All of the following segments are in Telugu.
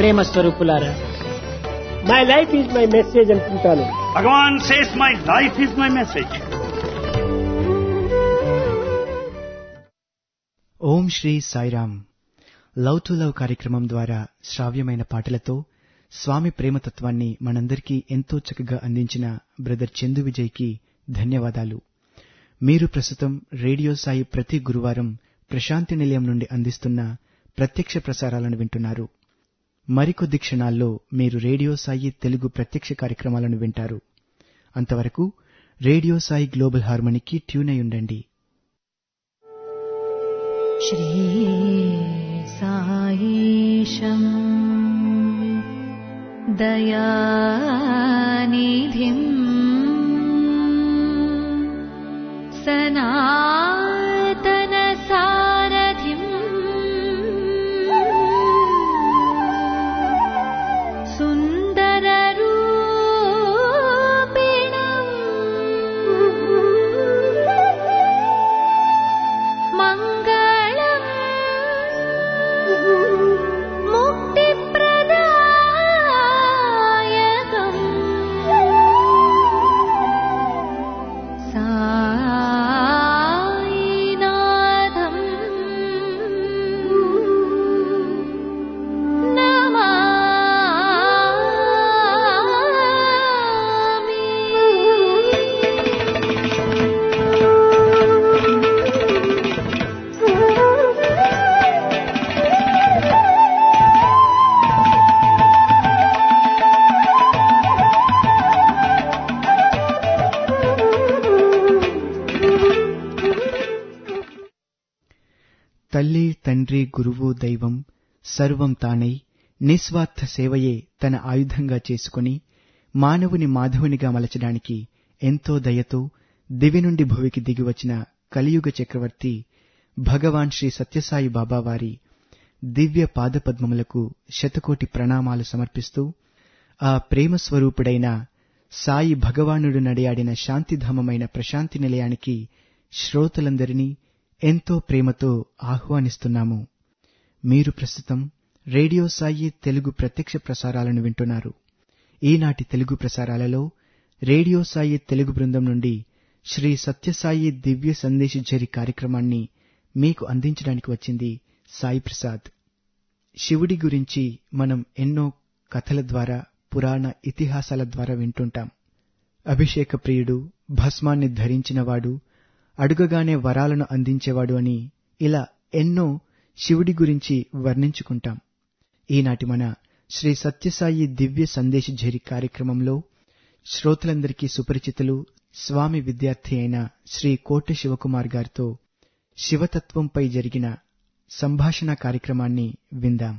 ప్రేమ స్వరూపులారా my life is my message అనుకుంటాను Bhagavan says, My life is my message. Om Shri Sairam love to love కార్యక్రమం ద్వారా శ్రావ్యమైన పాటలతో స్వామి ప్రేమతత్వాన్ని మనందరికీ ఎంతో చక్కగా అందించిన బ్రదర్ చందు విజయ్కి ధన్యవాదాలు మీరు ప్రస్తుతం రేడియో సాయి ప్రతి గురువారం ప్రశాంతి నిలయం నుండి అందిస్తున్న ప్రత్యక్ష ప్రసారాలను వింటున్నారు మరికొద్ది క్షణాల్లో మీరు రేడియో సాయి తెలుగు ప్రత్యక్ష కార్యక్రమాలను వింటారు అంతవరకు రేడియో సాయి గ్లోబల్ హార్మనీకి ట్యూన్ అయి ఉండండి श्रीसायीशम् दयानिधिम् सनातनसारथिम् सुन्दररूपिणम् मङ्गलम् मुक्तिप्रदायकम् सायिनाथम् తల్లి తండ్రి గురువు దైవం సర్వం తానై నిస్వార్థ సేవయే తన ఆయుధంగా చేసుకుని మానవుని మాధవునిగా మలచడానికి ఎంతో దయతో దివి నుండి భువికి దిగివచ్చిన కలియుగ చక్రవర్తి భగవాన్ శ్రీ సత్యసాయి బాబా వారి దివ్య పాదపద్మములకు శతకోటి ప్రణామాలు సమర్పిస్తూ ఆ ప్రేమ స్వరూపుడైన సాయి భగవానుడు నడియాడిన శాంతిధామమైన ప్రశాంతి నిలయానికి శ్రోతలందరినీ ఎంతో ప్రేమతో ఆహ్వానిస్తున్నాము మీరు ప్రస్తుతం రేడియో సాయి తెలుగు ప్రత్యక్ష ప్రసారాలను వింటున్నారు ఈనాటి తెలుగు ప్రసారాలలో రేడియో సాయి తెలుగు బృందం నుండి శ్రీ సత్యసాయి దివ్య సందేశ జరి కార్యక్రమాన్ని మీకు అందించడానికి వచ్చింది సాయి ప్రసాద్ శివుడి గురించి మనం ఎన్నో కథల ద్వారా పురాణ ఇతిహాసాల ద్వారా వింటుంటాం అభిషేక ప్రియుడు భస్మాన్ని ధరించినవాడు అడుగగానే వరాలను అందించేవాడు అని ఇలా ఎన్నో శివుడి గురించి వర్ణించుకుంటాం ఈనాటి మన శ్రీ సత్యసాయి దివ్య సందేశ ఝరి కార్యక్రమంలో శ్రోతలందరికీ సుపరిచితులు స్వామి విద్యార్థి అయిన శ్రీ కోట శివకుమార్ గారితో శివతత్వంపై జరిగిన సంభాషణ కార్యక్రమాన్ని విందాం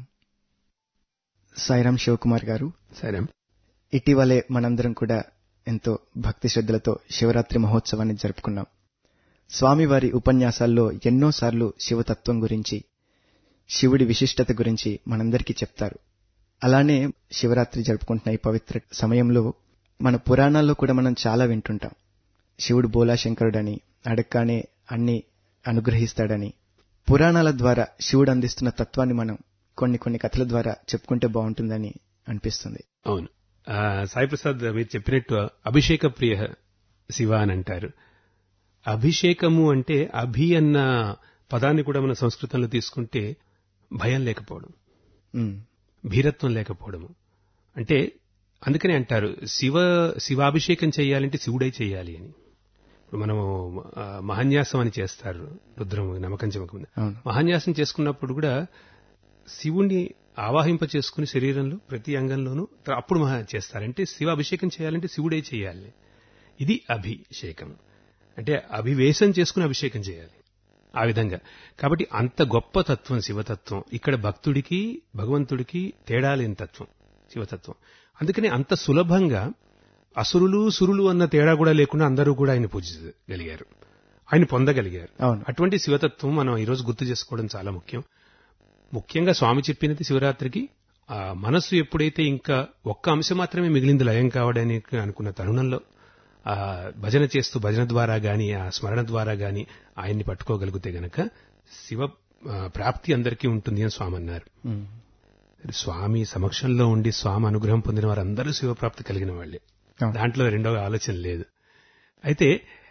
సాయిరాం శివకుమార్ గారు సరే ఇటీవలే మనందరం కూడా ఎంతో భక్తి శ్రద్ధలతో శివరాత్రి మహోత్సవాన్ని జరుపుకున్నాం స్వామివారి ఉపన్యాసాల్లో ఎన్నోసార్లు శివతత్వం గురించి శివుడి విశిష్టత గురించి మనందరికీ చెప్తారు అలానే శివరాత్రి జరుపుకుంటున్న ఈ పవిత్ర సమయంలో మన పురాణాల్లో కూడా మనం చాలా వింటుంటాం శివుడు బోలాశంకరుడని అడగ్గానే అన్ని అనుగ్రహిస్తాడని పురాణాల ద్వారా శివుడు అందిస్తున్న తత్వాన్ని మనం కొన్ని కొన్ని కథల ద్వారా చెప్పుకుంటే బాగుంటుందని అనిపిస్తుంది అవును ఆ, సాయి ప్రసాద్ మీరు చెప్పినట్టు అభిషేక ప్రియ శివ అని అంటారు అభిషేకము అంటే అభి అన్న పదాన్ని కూడా మన సంస్కృతంలో తీసుకుంటే భయం లేకపోవడం ఉమ్, భీరత్వం లేకపోవడము అంటే అందుకనే అంటారు శివ శివాభిషేకం చేయాలంటే శివుడై చేయాలి అని ఇప్పుడు మనము ఆ, మహాన్యాసం అని చేస్తారు రుద్రము నమ్మకం చెమకం అవును మహాన్యాసం చేసుకున్నప్పుడు కూడా శివుణ్ణి ఆవాహింప చేసుకుని శరీరంలో ప్రతి అంగంలోనూ త- అప్పుడు మహా చేస్తారంటే శివ అభిషేకం చేయాలంటే శివుడే చేయాలి ఇది అభిషేకం అంటే అభివేశం చేసుకుని అభిషేకం చేయాలి ఆ విధంగా కాబట్టి అంత గొప్ప తత్వం శివతత్వం ఇక్కడ భక్తుడికి భగవంతుడికి తేడా లేని తత్వం శివతత్వం అందుకని అంత సులభంగా అసురులు సురులు అన్న తేడా కూడా లేకుండా అందరూ కూడా ఆయన పూజించగలిగారు ఆయన పొందగలిగారు అవును. అటువంటి శివతత్వం మనం ఈరోజు గుర్తు చేసుకోవడం చాలా ముఖ్యం ముఖ్యంగా స్వామి చెప్పినది శివరాత్రికి ఆ మనస్సు ఎప్పుడైతే ఇంకా ఒక్క అంశం మాత్రమే మిగిలింది లయం కావడానికి అనుకున్న తరుణంలో ఆ భజన చేస్తూ భజన ద్వారా గాని ఆ స్మరణ ద్వారా గాని ఆయన్ని పట్టుకోగలిగితే గనక శివ ఆ, ప్రాప్తి అందరికీ ఉంటుంది అని స్వామి అన్నారు ఉమ్, స్వామి సమక్షంలో ఉండి స్వామి అనుగ్రహం పొందిన వారందరూ శివప్రాప్తి కలిగిన వాళ్ళే అవును. దాంట్లో రెండవ ఆలోచన లేదు అయితే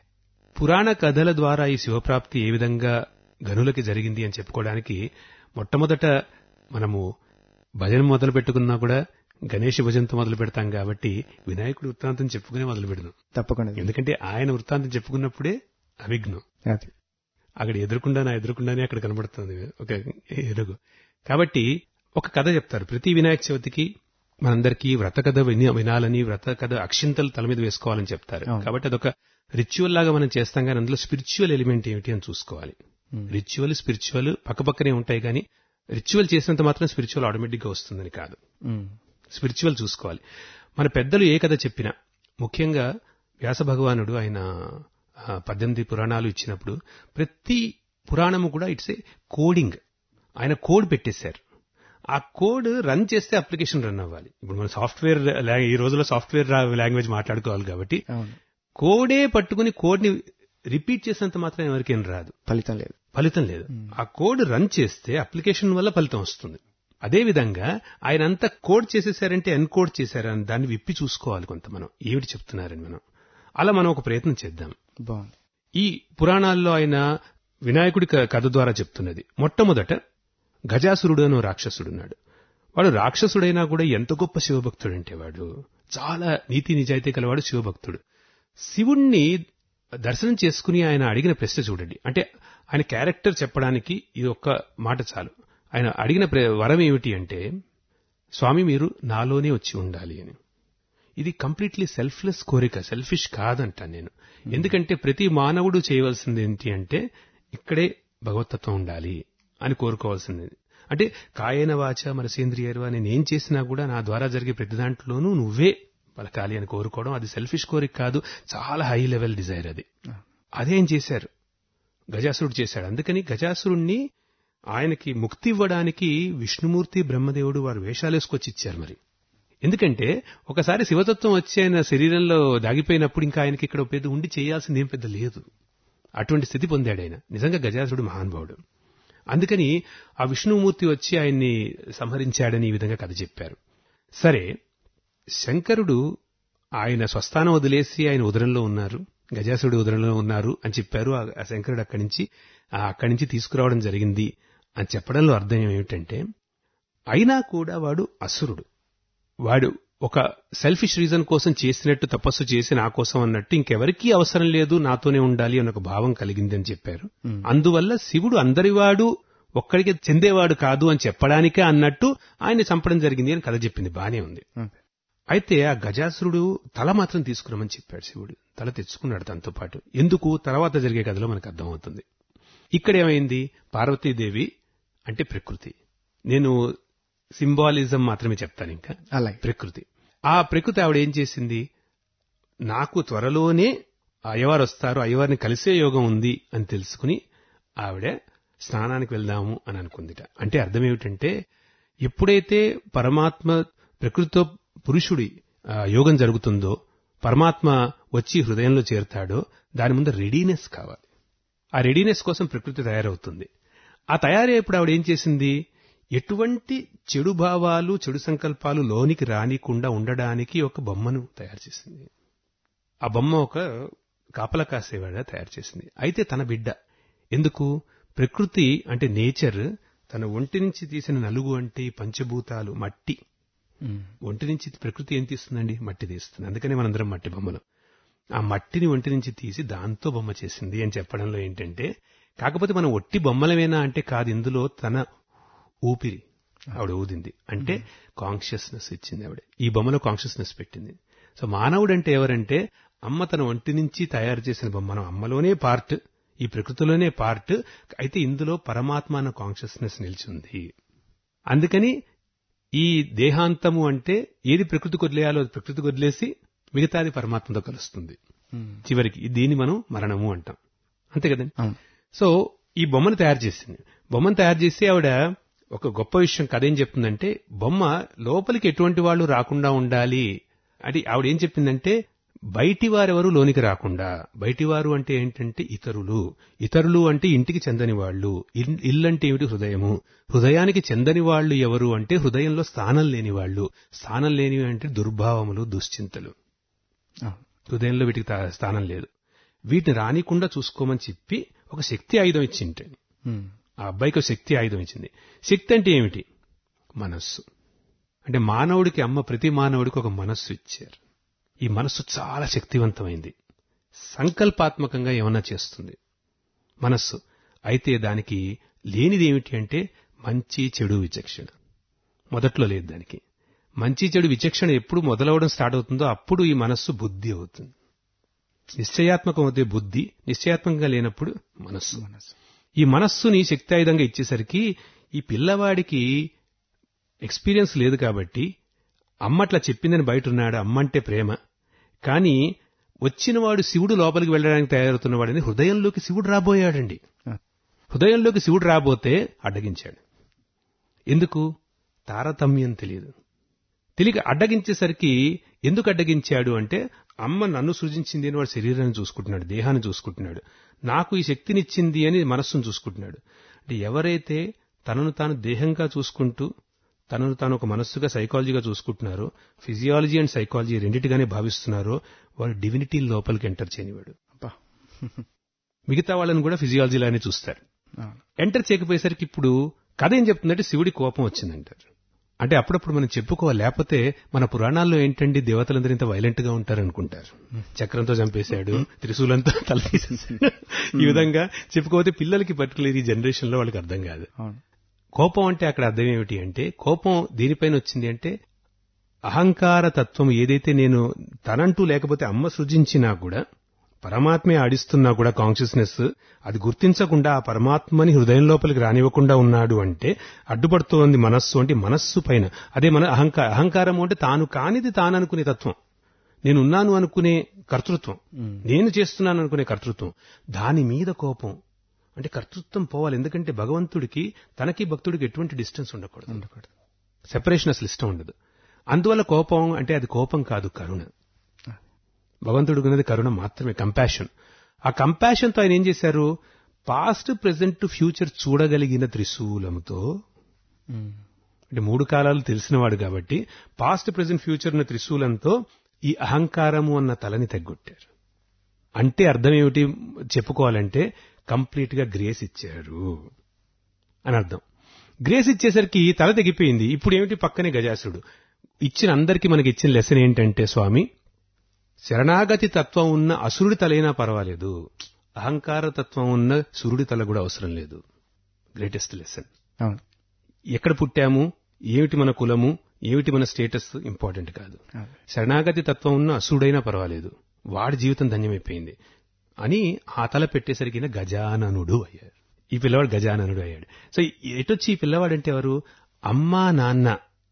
పురాణ కథల ద్వారా ఈ శివప్రాప్తి ఏ విధంగా గనులకి జరిగింది అని చెప్పుకోవడానికి మొట్టమొదట మనము భజన మొదలు పెట్టుకున్నా కూడా గణేష్ భజనతో మొదలు పెడతాం కాబట్టి వినాయకుడి వృత్తాంతం చెప్పుకునే మొదలు పెడదాం తప్పకుండా ఎందుకంటే ఆయన వృత్తాంతం చెప్పుకున్నప్పుడే అవిఘ్నం అది అక్కడ ఎదురుకుండా నా ఎదురుకుండానే అక్కడ కనబడుతుంది ఒక ఎరుగు కాబట్టి ఒక కథ చెప్తారు ప్రతి వినాయక చవితికి మనందరికీ వ్రత కథ విని వినాలని వ్రత కథ అక్షింతలు తల మీద వేసుకోవాలని చెప్తారు అవును. కాబట్టి అదొక రిచువల్ లాగా మనం చేస్తాం కానీ అందులో స్పిరిచువల్ ఎలిమెంట్ ఏమిటి అని చూసుకోవాలి Hmm. రిచువల్ స్పిరిచువల్ పక్కపక్కనే ఉంటాయి కానీ రిచువల్ చేసినంత మాత్రం స్పిరిచువల్ ఆటోమేటిక్ గా వస్తుందని కాదు ఉమ్. స్పిరిచువల్ చూసుకోవాలి మన పెద్దలు ఏ కథ చెప్పినా ముఖ్యంగా వ్యాస భగవానుడు ఆయన ఆ, పద్దెనిమిది పురాణాలు ఇచ్చినప్పుడు ప్రతి పురాణము కూడా ఇట్స్ ఏ కోడింగ్ ఆయన కోడ్ పెట్టేశారు ఆ కోడ్ రన్ చేస్తే అప్లికేషన్ రన్ అవ్వాలి ఇప్పుడు మన సాఫ్ట్వేర్ లా- ఈ రోజుల్లో సాఫ్ట్వేర్ లాంగ్వేజ్ మాట్లాడుకోవాలి కాబట్టి అవును కోడే పట్టుకుని కోడ్ని రిపీట్ చేసినంత మాత్రం ఎవరికేం రాదు ఫలితం లేదు ఫలితం లేదు ఆ కోడ్ రన్ చేస్తే అప్లికేషన్ వల్ల ఫలితం వస్తుంది అదే విధంగా ఆయన అంతా కోడ్ చేసేసారంటే ఎన్కోడ్ చేశారని దాన్ని విప్పి చూసుకోవాలి కొంత మనం ఏమిటి చెప్తున్నారని మనం అలా మనం ఒక ప్రయత్నం చేద్దాం బాగుంది ఈ పురాణాల్లో ఆయన వినాయకుడి క- కథ ద్వారా చెప్తున్నది మొట్టమొదట గజాసురుడు అని ఓ రాక్షసుడున్నాడు వాడు రాక్షసుడైనా కూడా ఎంత గొప్ప శివభక్తుడంటే వాడు చాలా నీతి నిజాయితీ కలవాడు శివభక్తుడు శివుణ్ణి దర్శనం చేసుకుని ఆయన అడిగిన ప్రశ్న చూడండి అంటే ఆయన క్యారెక్టర్ చెప్పడానికి ఇది ఒక్క మాట చాలు ఆయన అడిగిన ప్ర- వరం ఏమిటి అంటే స్వామి మీరు నాలోనే వచ్చి ఉండాలి అని ఇది కంప్లీట్లీ సెల్ఫ్లెస్ కోరిక సెల్ఫిష్ కాదంటాను నేను ఎందుకంటే ప్రతి మానవుడు చేయవలసింది ఏంటి అంటే ఇక్కడే భగవతత్వం ఉండాలి అని కోరుకోవాల్సింది అంటే కాయన వాచ మనసేంద్రియారు అని నేను చేసినా కూడా నా ద్వారా జరిగే ప్రతి దాంట్లోనూ నువ్వే పలకాలి అని కోరుకోవడం అది సెల్ఫిష్ కోరిక కాదు చాలా హై లెవెల్ డిజైర్ అది అదేం చేశారు గజాసురుడు చేశాడు అందుకని గజాసురుణ్ణి ఆయనకి ముక్తి ఇవ్వడానికి విష్ణుమూర్తి బ్రహ్మదేవుడు వారు వేషాలేసుకొచ్చి ఇచ్చారు మరి ఎందుకంటే ఒకసారి శివతత్వం వచ్చి ఆయన శరీరంలో దాగిపోయినప్పుడు ఇంకా ఆయనకి ఇక్కడ పెద్ద ఉండి చేయాల్సింది ఏం పెద్ద లేదు అటువంటి స్థితి పొందాడు ఆయన నిజంగా గజాసురుడు మహానుభావుడు అందుకని ఆ విష్ణుమూర్తి వచ్చి ఆయన్ని సంహరించాడని ఈ విధంగా కథ చెప్పారు సరే శంకరుడు ఆయన స్వస్థానం వదిలేసి ఆయన ఉదరంలో ఉన్నారు గజాసురుడు ఉదరంలో ఉన్నారు అని చెప్పారు ఆ ఆ శంకరుడు అక్కడి నుంచి ఆ అక్కడి నుంచి తీసుకురావడం జరిగింది అని చెప్పడంలో అర్థం ఏమిటంటే అయినా కూడా వాడు అసురుడు వాడు ఒక సెల్ఫిష్ రీజన్ కోసం చేసినట్టు తపస్సు చేసి నా కోసం అన్నట్టు ఇంకెవరికీ అవసరం లేదు నాతోనే ఉండాలి అన్న ఒక భావం కలిగింది అని చెప్పారు అందువల్ల శివుడు అందరివాడు ఒక్కడికి చెందేవాడు కాదు అని చెప్పడానికే అన్నట్టు ఆయన్ని చంపడం జరిగింది అని కథ చెప్పింది బానే ఉంది అంతే. అయితే ఆ గజాసురుడు తల మాత్రం తీసుకురమని చెప్పాడు శివుడు తల తెచ్చుకున్నాడు తనతో పాటు ఎందుకు తర్వాత జరిగే కథలో మనకు అర్థమవుతుంది ఇక్కడ ఏమైంది పార్వతీదేవి అంటే ప్రకృతి నేను సింబాలిజం మాత్రమే చెప్తాను ఇంకా అలాగే ప్రకృతి ఆ ప్రకృతి ఆవిడ ఏం చేసింది నాకు త్వరలోనే ఆ అయ్యవారు వస్తారు అయ్యవారిని కలిసే యోగం ఉంది అని తెలుసుకుని ఆవిడ స్నానానికి వెళ్దాము అని అనుకుందిట అంటే అర్థం ఏమిటంటే ఎప్పుడైతే పరమాత్మ ప్రకృతితో పురుషుడి ఆ, యోగం జరుగుతుందో పరమాత్మ వచ్చి హృదయంలో చేరుతాడో దాని ముందు రెడీనెస్ కావాలి ఆ రెడీనెస్ కోసం ప్రకృతి తయారవుతుంది ఆ తయారయ్యేప్పుడు ఆవిడ ఏం చేసింది ఎటువంటి చెడు భావాలు చెడు సంకల్పాలు లోనికి రానికుండా ఉండడానికి ఒక బొమ్మను తయారు చేసింది ఆ బొమ్మ ఒక కాపలా కాసేవాడ తయారు చేసింది అయితే తన బిడ్డ ఎందుకు ప్రకృతి అంటే నేచర్ తన ఒంటి నుంచి తీసిన నలుగు అంటే ఈ పంచభూతాలు మట్టి ఉమ్. ఒంటి నుంచి ప్రకృతి ఏం తీస్తుందండి మట్టి తీస్తుంది అందుకని మనందరం మట్టి బొమ్మలు ఆ మట్టిని ఒంటి నుంచి తీసి దాంతో బొమ్మ చేసింది అని చెప్పడంలో ఏంటంటే కాకపోతే మనం ఒట్టి బొమ్మలమేనా అంటే కాదు ఇందులో తన ఊపిరి ఆవిడ ఊదింది అంటే కాన్షియస్నెస్ ఇచ్చింది ఆవిడ ఈ బొమ్మలో కాన్షియస్నెస్ పెట్టింది సో మానవుడు అంటే ఎవరంటే అమ్మ తన ఒంటి నుంచి తయారు చేసిన బొమ్మ మనం అమ్మలోనే పార్ట్ ఈ ప్రకృతిలోనే పార్ట్ అయితే ఇందులో పరమాత్మ అన్న కాన్షియస్నెస్ నిలిచింది అందుకని ఈ దేహాంతము అంటే ఏది ప్రకృతికి వదిలేయాలో అది ప్రకృతికి వదిలేసి మిగతాది పరమాత్మతో కలుస్తుంది ఉమ్. చివరికి దీన్ని మనం మరణము అంటాం అంతే కదండి అవును సో ఈ బొమ్మను తయారు చేసింది బొమ్మను తయారు చేసి ఆవిడ ఒక గొప్ప విషయం కథ ఏం చెప్తుందంటే బొమ్మ లోపలికి ఎటువంటి వాళ్ళు రాకుండా ఉండాలి అది ఆవిడ ఏం చెప్పిందంటే బయటి వారెవరు లోనికి రాకుండా బయటివారు అంటే ఏంటంటే ఇతరులు ఇతరులు అంటే ఇంటికి చెందని వాళ్ళు ఇల్- ఇల్లంటే ఏమిటి హృదయము హృదయానికి చెందని వాళ్ళు ఎవరు అంటే హృదయంలో స్థానం లేని వాళ్ళు స్థానం లేనివి అంటే దుర్భావములు దుశ్చింతలు అవును. హృదయంలో వీటికి తా- స్థానం లేదు వీటిని రానికుండా చూసుకోమని చెప్పి ఒక శక్తి ఆయుధం ఇచ్చింటే ఉమ్. ఆ అబ్బాయికి ఒక శక్తి ఆయుధం ఇచ్చింది శక్తి అంటే ఏమిటి మనస్సు అంటే మానవుడికి అమ్మ ప్రతి మానవుడికి ఒక మనస్సు ఇచ్చారు ఈ మనస్సు చాలా శక్తివంతమైంది సంకల్పాత్మకంగా ఏమన్నా చేస్తుంది మనస్సు అయితే దానికి లేనిది ఏమిటి అంటే మంచి చెడు విచక్షణ మొదట్లో లేదు దానికి మంచి చెడు విచక్షణ ఎప్పుడు మొదలవడం స్టార్ట్ అవుతుందో అప్పుడు ఈ మనస్సు బుద్ధి అవుతుంది నిశ్చయాత్మకం అవుతే బుద్ధి నిశ్చయాత్మకంగా లేనప్పుడు మనస్సు ఈ మనస్సుని శక్తాయుధంగా ఇచ్చేసరికి ఈ పిల్లవాడికి ఎక్స్పీరియన్స్ లేదు కాబట్టి అమ్మ అట్లా చెప్పిందని బయట ఉన్నాడు అమ్మ అంటే ప్రేమ కానీ వచ్చినవాడు శివుడు లోపలికి వెళ్ళడానికి తయారవుతున్నవాడని హృదయంలోకి శివుడు రాబోయాడండి ఆ. హృదయంలోకి శివుడు రాబోతే అడ్డగించాడు ఎందుకు తారతమ్యం తెలియదు తెలియక అడ్డగించేసరికి ఎందుకు అడ్డగించాడు అంటే అమ్మ నన్ను సృజించింది అని వాడు శరీరాన్ని చూసుకుంటున్నాడు దేహాన్ని చూసుకుంటున్నాడు నాకు ఈ శక్తినిచ్చింది అని మనస్సును చూసుకుంటున్నాడు అంటే ఎవరైతే తనను తాను దేహంగా చూసుకుంటూ తనను తాను ఒక మనస్సుగా సైకాలజీగా చూసుకుంటున్నారో ఫిజియాలజీ అండ్ సైకాలజీ రెండింటిగానే భావిస్తున్నారో వాడు డివినిటీ లోపలికి ఎంటర్ చేయనివాడు అబ్బా. మిగతా వాళ్ళని కూడా ఫిజియాలజీలానే చూస్తారు అవును. ఎంటర్ చేయకపోయేసరికి ఇప్పుడు కథ ఏం చెప్తుందంటే శివుడి కోపం వచ్చిందంటారు అంటే అప్పుడప్పుడు మనం చెప్పుకోవాలి లేకపోతే మన పురాణాల్లో ఏంటండి దేవతలందరూ ఇంత వైలెంట్ గా ఉంటారు అనుకుంటారు చక్రంతో చంపేశాడు త్రిశూలంతో తల తీసేశాడు ఈ విధంగా చెప్పుకోతే పిల్లలకి పర్టికులర్ ఈ జనరేషన్ లో వాళ్ళకి అర్థం కాదు అవును కోపం అంటే అక్కడ అర్థం ఏమిటి అంటే కోపం దేనిపైన వచ్చింది అంటే అహంకార తత్వం ఏదైతే నేను తనంటూ లేకపోతే అమ్మ సృజించినా కూడా పరమాత్మే ఆడిస్తున్నా కూడా కాన్షియస్నెస్ అది గుర్తించకుండా ఆ పరమాత్మని హృదయం లోపలికి రానివ్వకుండా ఉన్నాడు అంటే అడ్డుపడుతోంది మనస్సు అంటే మనస్సు పైన అదే మన అహంకార అహంకారం అంటే తాను కానిది తాను అనుకునే తత్వం నేనున్నాను అనుకునే కర్తృత్వం నేను చేస్తున్నాను అనుకునే కర్తృత్వం దాని మీద కోపం అంటే కర్తృత్వం పోవాలి ఎందుకంటే భగవంతుడికి తనకి భక్తుడికి ఎటువంటి డిస్టెన్స్ ఉండకూడదు ఉండకూడదు సెపరేషన్ అసలు ఇష్టం ఉండదు అందువల్ల కోపం అంటే అది కోపం కాదు కరుణ భగవంతుడికి ఉన్నది కరుణ మాత్రమే కంపాషన్ ఆ కంపాషన్తో ఆయన ఏం చేశారు పాస్ట్ ప్రెసెంట్ ఫ్యూచర్ చూడగలిగిన త్రిశూలంతో ఉమ్. అంటే మూడు కాలాలు తెలిసినవాడు కాబట్టి పాస్ట్ ప్రెసెంట్ ఫ్యూచర్ ఉన్న త్రిశూలంతో ఈ అహంకారము అన్న తలని తగ్గొట్టారు అంటే అర్థం ఏమిటి చెప్పుకోవాలంటే కంప్లీట్ గా గ్రేస్ ఇచ్చారు అని అర్థం గ్రేస్ ఇచ్చేసరికి తల తెగిపోయింది ఇప్పుడు ఏమిటి పక్కనే గజాసుడు ఇచ్చిన అందరికీ మనకి ఇచ్చిన లెసన్ ఏంటంటే స్వామి శరణాగతి తత్వం ఉన్న అసురుడి తలైనా పర్వాలేదు అహంకార తత్వం ఉన్న సూర్యుడి తల కూడా అవసరం లేదు గ్రేటెస్ట్ లెసన్ అవును ఎక్కడ పుట్టాము ఏమిటి మన కులము ఏమిటి మన స్టేటస్ ఇంపార్టెంట్ కాదు అవును. శరణాగతి తత్వం ఉన్న అసుడైనా పర్వాలేదు వాడి జీవితం ధన్యమైపోయింది అని ఆ తల పెట్టేసరికి ఈయన గజాననుడు అయ్యాడు ఈ పిల్లవాడు గజాననుడు అయ్యాడు సో ఎటొచ్చి ఈ పిల్లవాడంటే ఎవరు అమ్మా నాన్న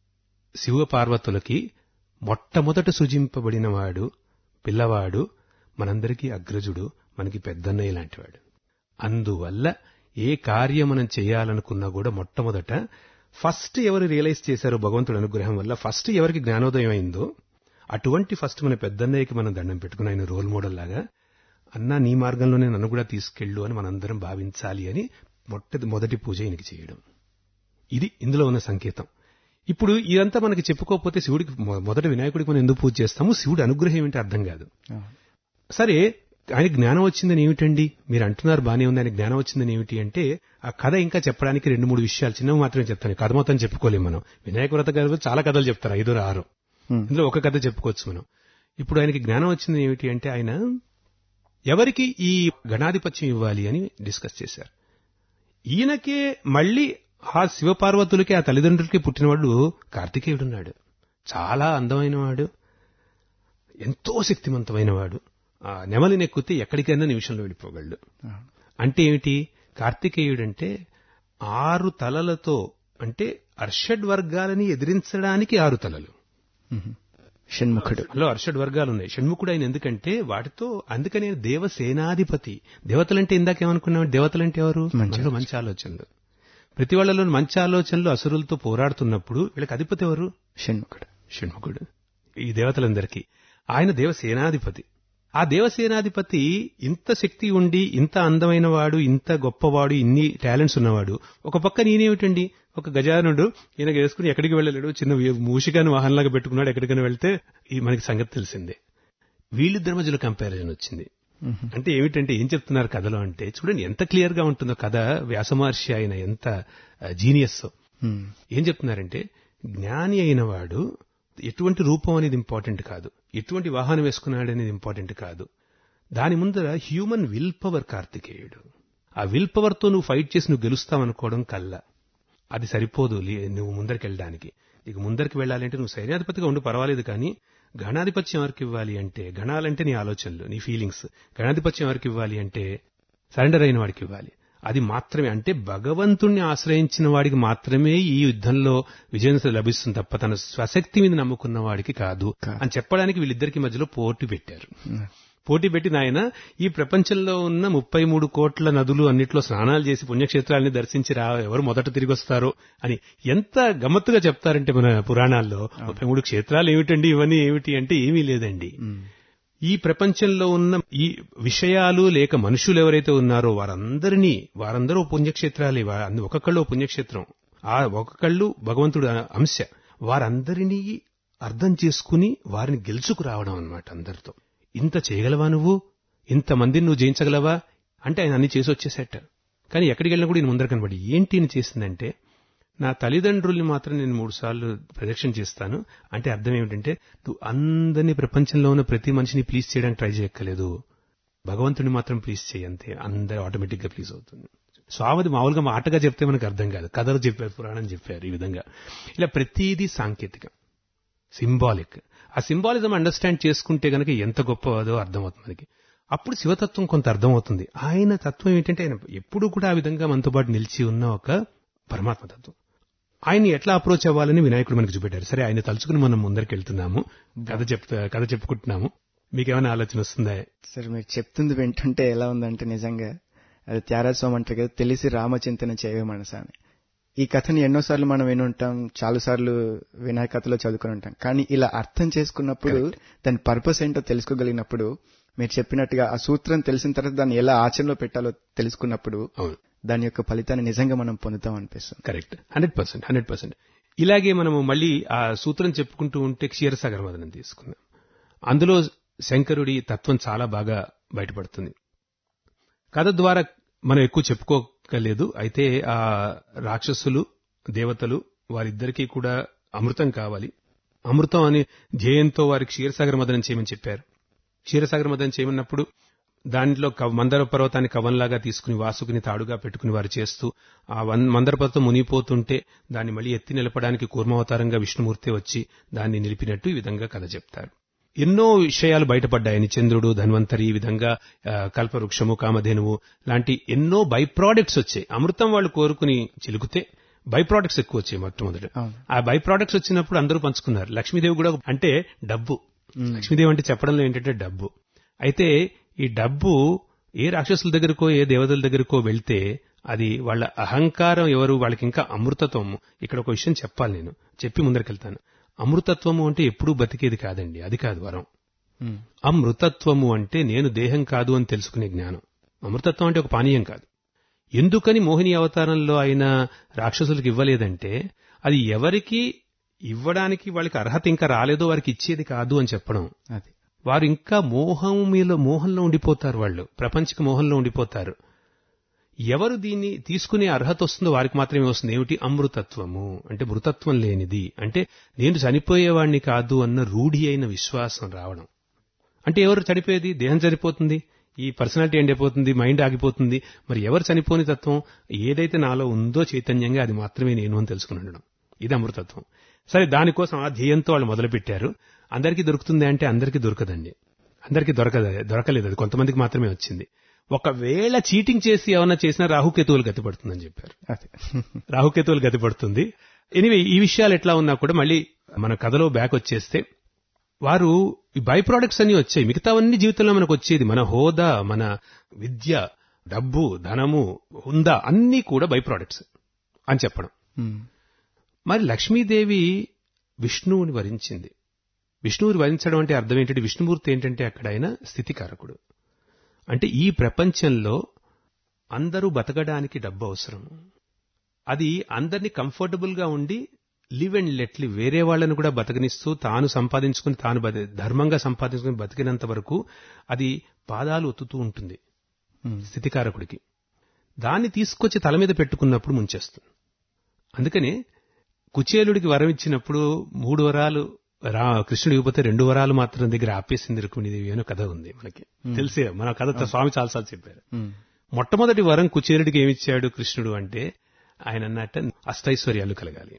శివ పార్వతులకి మొట్టమొదట సృజింపబడినవాడు పిల్లవాడు మనందరికీ అగ్రజుడు మనకి పెద్దన్నయ్య లాంటివాడు అందువల్ల ఏ కార్యం మనం చేయాలనుకున్నా కూడా మొట్టమొదట ఫస్ట్ ఎవరు రియలైజ్ చేశారో భగవంతుడి అనుగ్రహం వల్ల ఫస్ట్ ఎవరికి జ్ఞానోదయం అయిందో అటువంటి ఫస్ట్ మన పెద్దన్నయ్యకి మనం దండం పెట్టుకుని ఆయన రోల్ మోడల్ లాగా అన్నా నీ మార్గంలోనే నన్ను కూడా తీసుకెళ్ళు అని మనందరం భావించాలి అని మొట్టది మొదటి పూజ ఈయనకి చేయడం ఇది ఇందులో ఉన్న సంకేతం ఇప్పుడు ఇదంతా మనకి చెప్పుకోకపోతే శివుడికి మొ- మొదట వినాయకుడికి మనం ఎందుకు పూజ చేస్తాము శివుడి అనుగ్రహం ఏంటి అర్థం కాదు అవును. సరే ఆయన జ్ఞానం వచ్చిందని ఏమిటండి మీరు అంటున్నారు బానే ఉంది ఆయన జ్ఞానం వచ్చిందని ఏమిటి అంటే ఆ కథ ఇంకా చెప్పడానికి రెండు మూడు విషయాలు చిన్నవి మాత్రమే చెప్తాను కథ మొత్తం చెప్పుకోలేము మనం వినాయక వ్రత గారు చాలా కథలు చెప్తారు ఐదు ఆరు ఉమ్. ఇందులో ఒక కథ చెప్పుకోవచ్చు మనం ఇప్పుడు ఆయనకి జ్ఞానం వచ్చింది ఏమిటి అంటే ఆయన ఎవరికి ఈ గణాధిపత్యం ఇవ్వాలి అని డిస్కస్ చేశారు ఈయనకే మళ్ళీ ఆ శివపార్వతులకి ఆ తల్లిదండ్రులకి పుట్టినవాడు కార్తికేయుడున్నాడు చాలా అందమైన వాడు ఎంతో శక్తివంతమైన వాడు ఆ నెమలిని ఎక్కితే ఎక్కడికైనా నిమిషంలో వెళ్ళిపోగలడు అవును. అంటే ఏమిటి కార్తికేయుడంటే ఆరు తలలతో అంటే అర్షడ్ వర్గాలని ఎదిరించడానికి ఆరు తలలు ఉమ్. షణ్ముఖుడు అందులో అర్షడ్ వర్గాలు ఉన్నాయి షణ్ముఖుడు ఆయన ఎందుకంటే వాటితో అందుకనే దేవసేనాధిపతి దేవతలంటే ఇందాకేమనుకున్నాం దేవతలంటే ఎవరు మంచి మనలో మంచి ఆలోచనలు ప్రతి వాళ్ళలో మంచి ఆలోచనలు అసురులతో పోరాడుతున్నప్పుడు వీళ్ళకి అధిపతి ఎవరు షణ్ముఖుడు షణ్ముఖుడు ఈ దేవతలందరికీ ఆయన దేవసేనాధిపతి ఆ దేవసేనాధిపతి ఇంత శక్తి ఉండి ఇంత అందమైన వాడు ఇంత గొప్పవాడు ఇన్ని టాలెంట్స్ ఉన్నవాడు ఒక పక్క నేనేమిటండి ఒక గజానుడు ఈయన వేసుకుని ఎక్కడికి వెళ్ళలేడు చిన్న మూషికాన్ని వాహనంలాగా పెట్టుకున్నాడు ఎక్కడికైనా వెళ్తే ఈ మనకి సంగతి తెలిసిందే వీళ్ళిద్దరి మధ్యలో కంపారిజన్ వచ్చింది అంటే ఏమిటంటే ఏం చెప్తున్నారు కథలో అంటే చూడండి ఎంత క్లియర్ గా ఉంటుందో కథ వ్యాసమహర్షి ఆయన ఎంత జీనియస్ హ్మ్. ఏం చెప్తున్నారంటే జ్ఞాని అయిన వాడు ఎటువంటి రూపం అనేది ఇంపార్టెంట్ కాదు ఎటువంటి వాహనం వేసుకున్నాడు అనేది ఇంపార్టెంట్ కాదు దాని ముందర హ్యూమన్ విల్ పవర్ కార్తికేయుడు ఆ విల్ పవర్ తో నువ్వు ఫైట్ చేసి నువ్వు గెలుస్తావనుకోవడం కల్లా అది సరిపోదు లే- నువ్వు ముందరికి వెళ్ళడానికి నీకు ముందరికి వెళ్ళాలంటే నువ్వు సైన్యాధిపతిగా ఉండి పర్వాలేదు కానీ గణాధిపత్యం ఎవరికి ఇవ్వాలి అంటే గణాలంటే నీ ఆలోచనలు నీ ఫీలింగ్స్ గణాధిపత్యం ఎవరికి ఇవ్వాలి అంటే సరెండర్ అయిన వాడికి ఇవ్వాలి అది మాత్రమే అంటే భగవంతుణ్ణి ఆశ్రయించిన వాడికి మాత్రమే ఈ యుద్ధంలో విజయం లభిస్తుంది తప్ప తన స్వశక్తి మీద నమ్ముకున్న వాడికి కాదు అని చెప్పడానికి వీళ్ళిద్దరికి మధ్యలో పోటీ పెట్టారు పోటీ పెట్టి నాయన ఈ ప్రపంచంలో ఉన్న ముప్పై మూడు కోట్ల నదులు అన్నిట్లో స్నానాలు చేసి పుణ్యక్షేత్రాలని దర్శించి రా ఎవరు మొదట తిరిగి వస్తారో అని ఎంత గమ్మత్తుగా చెప్తారంటే మన పురాణాల్లో ముప్పై మూడు క్షేత్రాలు ఏమిటండి ఇవన్నీ ఏమిటి అంటే ఏమీ లేదండి ఈ ప్రపంచంలో ఉన్న ఈ విషయాలు లేక మనుషులు ఎవరైతే ఉన్నారో వారందరినీ వారందరూ పుణ్యక్షేత్రాలే వా- అందు- ఒక్కొక్కళ్ళు ఓ పుణ్యక్షేత్రం ఆ ఒక్కొక్కళ్ళు భగవంతుడు అంశ వారందరినీ అర్థం చేసుకుని వారిని గెలుచుకు రావడం అన్నమాట అందరితో ఇంత చేయగలవా నువ్వు ఇంతమందిని నువ్వు జయించగలవా అంటే ఆయన అన్ని చేసి వచ్చేసేట కానీ ఎక్కడికి వెళ్ళినా కూడా ఈయన ముందర కనబడి ఏంటి ఈయన చేసిందంటే నా తల్లిదండ్రుల్ని మాత్రం నేను మూడు సార్లు ప్రదక్షిణ చేస్తాను అంటే అర్థం ఏమిటంటే నువ్వు అందరినీ ప్రపంచంలో ఉన్న ప్రతి మనిషిని ప్లీజ్ చేయడానికి ట్రై చేయక్కర్లేదు భగవంతుని మాత్రం ప్లీజ్ చేయి అంతే అందరూ ఆటోమేటిక్ గా ప్లీజ్ అవుతుంది స్వామిది మామూలుగా మాటగా చెప్తే మనకు అర్థం కాదు కథలు చెప్పారు పురాణం చెప్పారు ఈ విధంగా ఇలా ప్రతిదీ సాంకేతికం సింబాలిక్ ఆ సింబాలిజం అండర్స్టాండ్ చేసుకుంటే గనక ఎంత గొప్పదో అర్థమవుతుంది మనకి అప్పుడు శివతత్వం కొంత అర్థమవుతుంది ఆయన తత్వం ఏంటంటే ఆయన ఎప్పుడూ కూడా ఆ విధంగా మనతో పాటు నిలిచి ఉన్న ఒక పరమాత్మ తత్వం ఆయన్ని ఎట్లా అప్రోచ్ అవ్వాలని వినాయకుడు మనకు చూపెట్టారు సరే ఆయన తలుచుకుని మనం ముందరికి వెళ్తున్నాము కథ చెప్తా కథ చెప్పుకుంటున్నాము మీకేమైనా ఆలోచన వస్తుందా సరే మీరు చెప్తుంది వింటుంటే ఎలా ఉందంటే నిజంగా అది త్యాగరాజ స్వామి అంటారు కదా తెలిసి రామచింతన చేయవే మనసా అని ఈ కథని ఎన్నోసార్లు మనం విని ఉంటాం చాలా సార్లు వినాయక కథలో చదువుకుని ఉంటాం కానీ ఇలా అర్థం చేసుకున్నప్పుడు దాని పర్పస్ ఏంటో తెలుసుకోగలిగినప్పుడు మీరు చెప్పినట్టుగా ఆ సూత్రం తెలిసిన తర్వాత దాన్ని ఎలా ఆచరణలో పెట్టాలో తెలుసుకున్నప్పుడు అవును దాని యొక్క ఫలితాన్ని నిజంగా మనం పొందుతాం అనిపిస్తుంది correct hundred percent hundred percent ఇలాగే మనము మళ్ళీ ఆ సూత్రం చెప్పుకుంటూ ఉంటే క్షీరసాగర మదనం తీసుకుందాం అందులో శంకరుడి తత్వం చాలా బాగా బయటపడుతుంది కథ ద్వారా మనం ఎక్కువ చెప్పుకోగలేదు అయితే ఆ రాక్షసులు దేవతలు వారిద్దరికీ కూడా అమృతం కావాలి అమృతం అని ధ్యేయంతో వారి క్షీరసాగర మదనం చేయమని చెప్పారు క్షీరసాగర మదనం చేయమన్నప్పుడు దాంట్లో కవ- మందర పర్వతాన్ని కవంలాగా తీసుకుని వాసుకుని తాడుగా పెట్టుకుని వారు చేస్తూ ఆ వన్ మందర పర్వతం మునిగిపోతుంటే దాన్ని మళ్ళీ ఎత్తి నిలపడానికి కూర్మావతారంగా విష్ణుమూర్తి వచ్చి దాన్ని నిలిపినట్టు ఈ విధంగా కథ చెప్తారు ఎన్నో విషయాలు బయటపడ్డాయని చంద్రుడు ధన్వంతరి ఈ విధంగా ఆ, కల్పవృక్షము కామధేనువు లాంటి ఎన్నో బై ప్రోడక్ట్స్ వచ్చాయి అమృతం వాళ్ళు కోరుకుని చిలుకుతే బై ప్రోడక్ట్స్ ఎక్కువ వచ్చాయి మొట్టమొదటి అవును. ఆ బై ప్రోడక్ట్స్ వచ్చినప్పుడు అందరూ పంచుకున్నారు లక్ష్మీదేవి కూడా అంటే డబ్బు లక్ష్మీదేవి అంటే చెప్పడంలో ఏంటంటే డబ్బు అయితే ఈ డబ్బు ఏ రాక్షసుల దగ్గరకో ఏ దేవతల దగ్గరకో వెళ్తే అది వాళ్ళ అహంకారం ఎవరు వాళ్ళకి ఇంకా అమృతత్వము ఇక్కడ ఒక విషయం చెప్పాలి నేను చెప్పి ముందరికెళ్తాను అమృతత్వము అంటే ఎప్పుడూ బతికేది కాదండి అది కాదు వరం ఉమ్. అమృతత్వము అంటే నేను దేహం కాదు అని తెలుసుకునే జ్ఞానం అమృతత్వం అంటే ఒక పానీయం కాదు ఎందుకని మోహిని అవతారంలో ఆయన రాక్షసులకు ఇవ్వలేదంటే అది ఎవరికి ఇవ్వడానికి వాళ్ళకి అర్హత ఇంకా రాలేదో వారికి ఇచ్చేది కాదు అని చెప్పడం అది వారు ఇంకా మోహం మీలో మోహంలో ఉండిపోతారు వాళ్ళు ప్రపంచక మోహంలో ఉండిపోతారు ఎవరు దీన్ని తీసుకునే అర్హత వస్తుందో వారికి మాత్రమే వస్తుంది ఏమిటి అమృతత్వము అంటే మృతత్వం లేనిది అంటే నేను చనిపోయేవాడిని కాదు అన్న రూఢి అయిన విశ్వాసం రావడం అంటే ఎవరు చనిపోయేది దేహం చనిపోతుంది ఈ పర్సనాలిటీ ఎండిపోతుంది మైండ్ ఆగిపోతుంది మరి ఎవరు చనిపోని తత్వం ఏదైతే నాలో ఉందో చైతన్యంగా అది మాత్రమే నేను అని తెలుసుకుని ఉండడం ఇది అమృతత్వం సరే దానికోసం ఆ ధ్యేయంతో వాళ్ళు మొదలుపెట్టారు అందరికీ దొరుకుతుంది అంటే అందరికీ దొరకదండి అందరికీ దొరకదు దొరకలేదు అది కొంతమందికి మాత్రమే వచ్చింది ఒకవేళ చీటింగ్ చేసి ఏమన్నా చేసినా రాహుకేతువులు గతిపడుతుందని చెప్పారు అది రాహుకేతువులు గతిపడుతుంది ఎనివే ఈ విషయాలు ఎట్లా ఉన్నా కూడా మళ్ళీ మన కథలో బ్యాక్ వచ్చేస్తే వారు ఈ బై ప్రోడక్ట్స్ అన్ని వచ్చాయి మిగతావన్నీ జీవితంలో మనకు వచ్చేది మన హోదా మన విద్య డబ్బు ధనము హుందా అన్నీ కూడా బై ప్రోడక్ట్స్ అని చెప్పడం ఉమ్. మరి లక్ష్మీదేవి విష్ణువుని వరించింది విష్ణువుని వరించడం అంటే అర్థం ఏంటంటే విష్ణుమూర్తి ఏంటంటే అక్కడ ఆయన స్థితికారకుడు అంటే ఈ ప్రపంచంలో అందరూ బతకడానికి డబ్బు అవసరం అది అందరినీ కంఫర్టబుల్ గా ఉండి లివ్ అండ్ లెట్ లివ్ వేరే వాళ్ళని కూడా బతకనిస్తూ తాను సంపాదించుకుని తాను బతి- ధర్మంగా సంపాదించుకుని బతికినంత వరకు అది పాదాలు ఒత్తుతూ ఉంటుంది స్థితికారకుడికి దాన్ని తీసుకొచ్చి తల మీద పెట్టుకున్నప్పుడు ముంచేస్తుంది అందుకనే కుచేలుడికి వరం ఇచ్చినప్పుడు మూడు వరాలు రా కృష్ణుడు ఇవ్వకపోతే రెండు వరాలు మాత్రం దగ్గర ఆపేసింది రుక్మిణీదేవి అనే కథ ఉంది మనకి తెలిసే మన కథ స్వామి చాలాసార్లు చెప్పారు మొట్టమొదటి వరం కుచేలుడికి ఏమిచ్చాడు కృష్ణుడు అంటే ఆయన అన్నట్ట అష్టైశ్వర్యాలు కలగాలి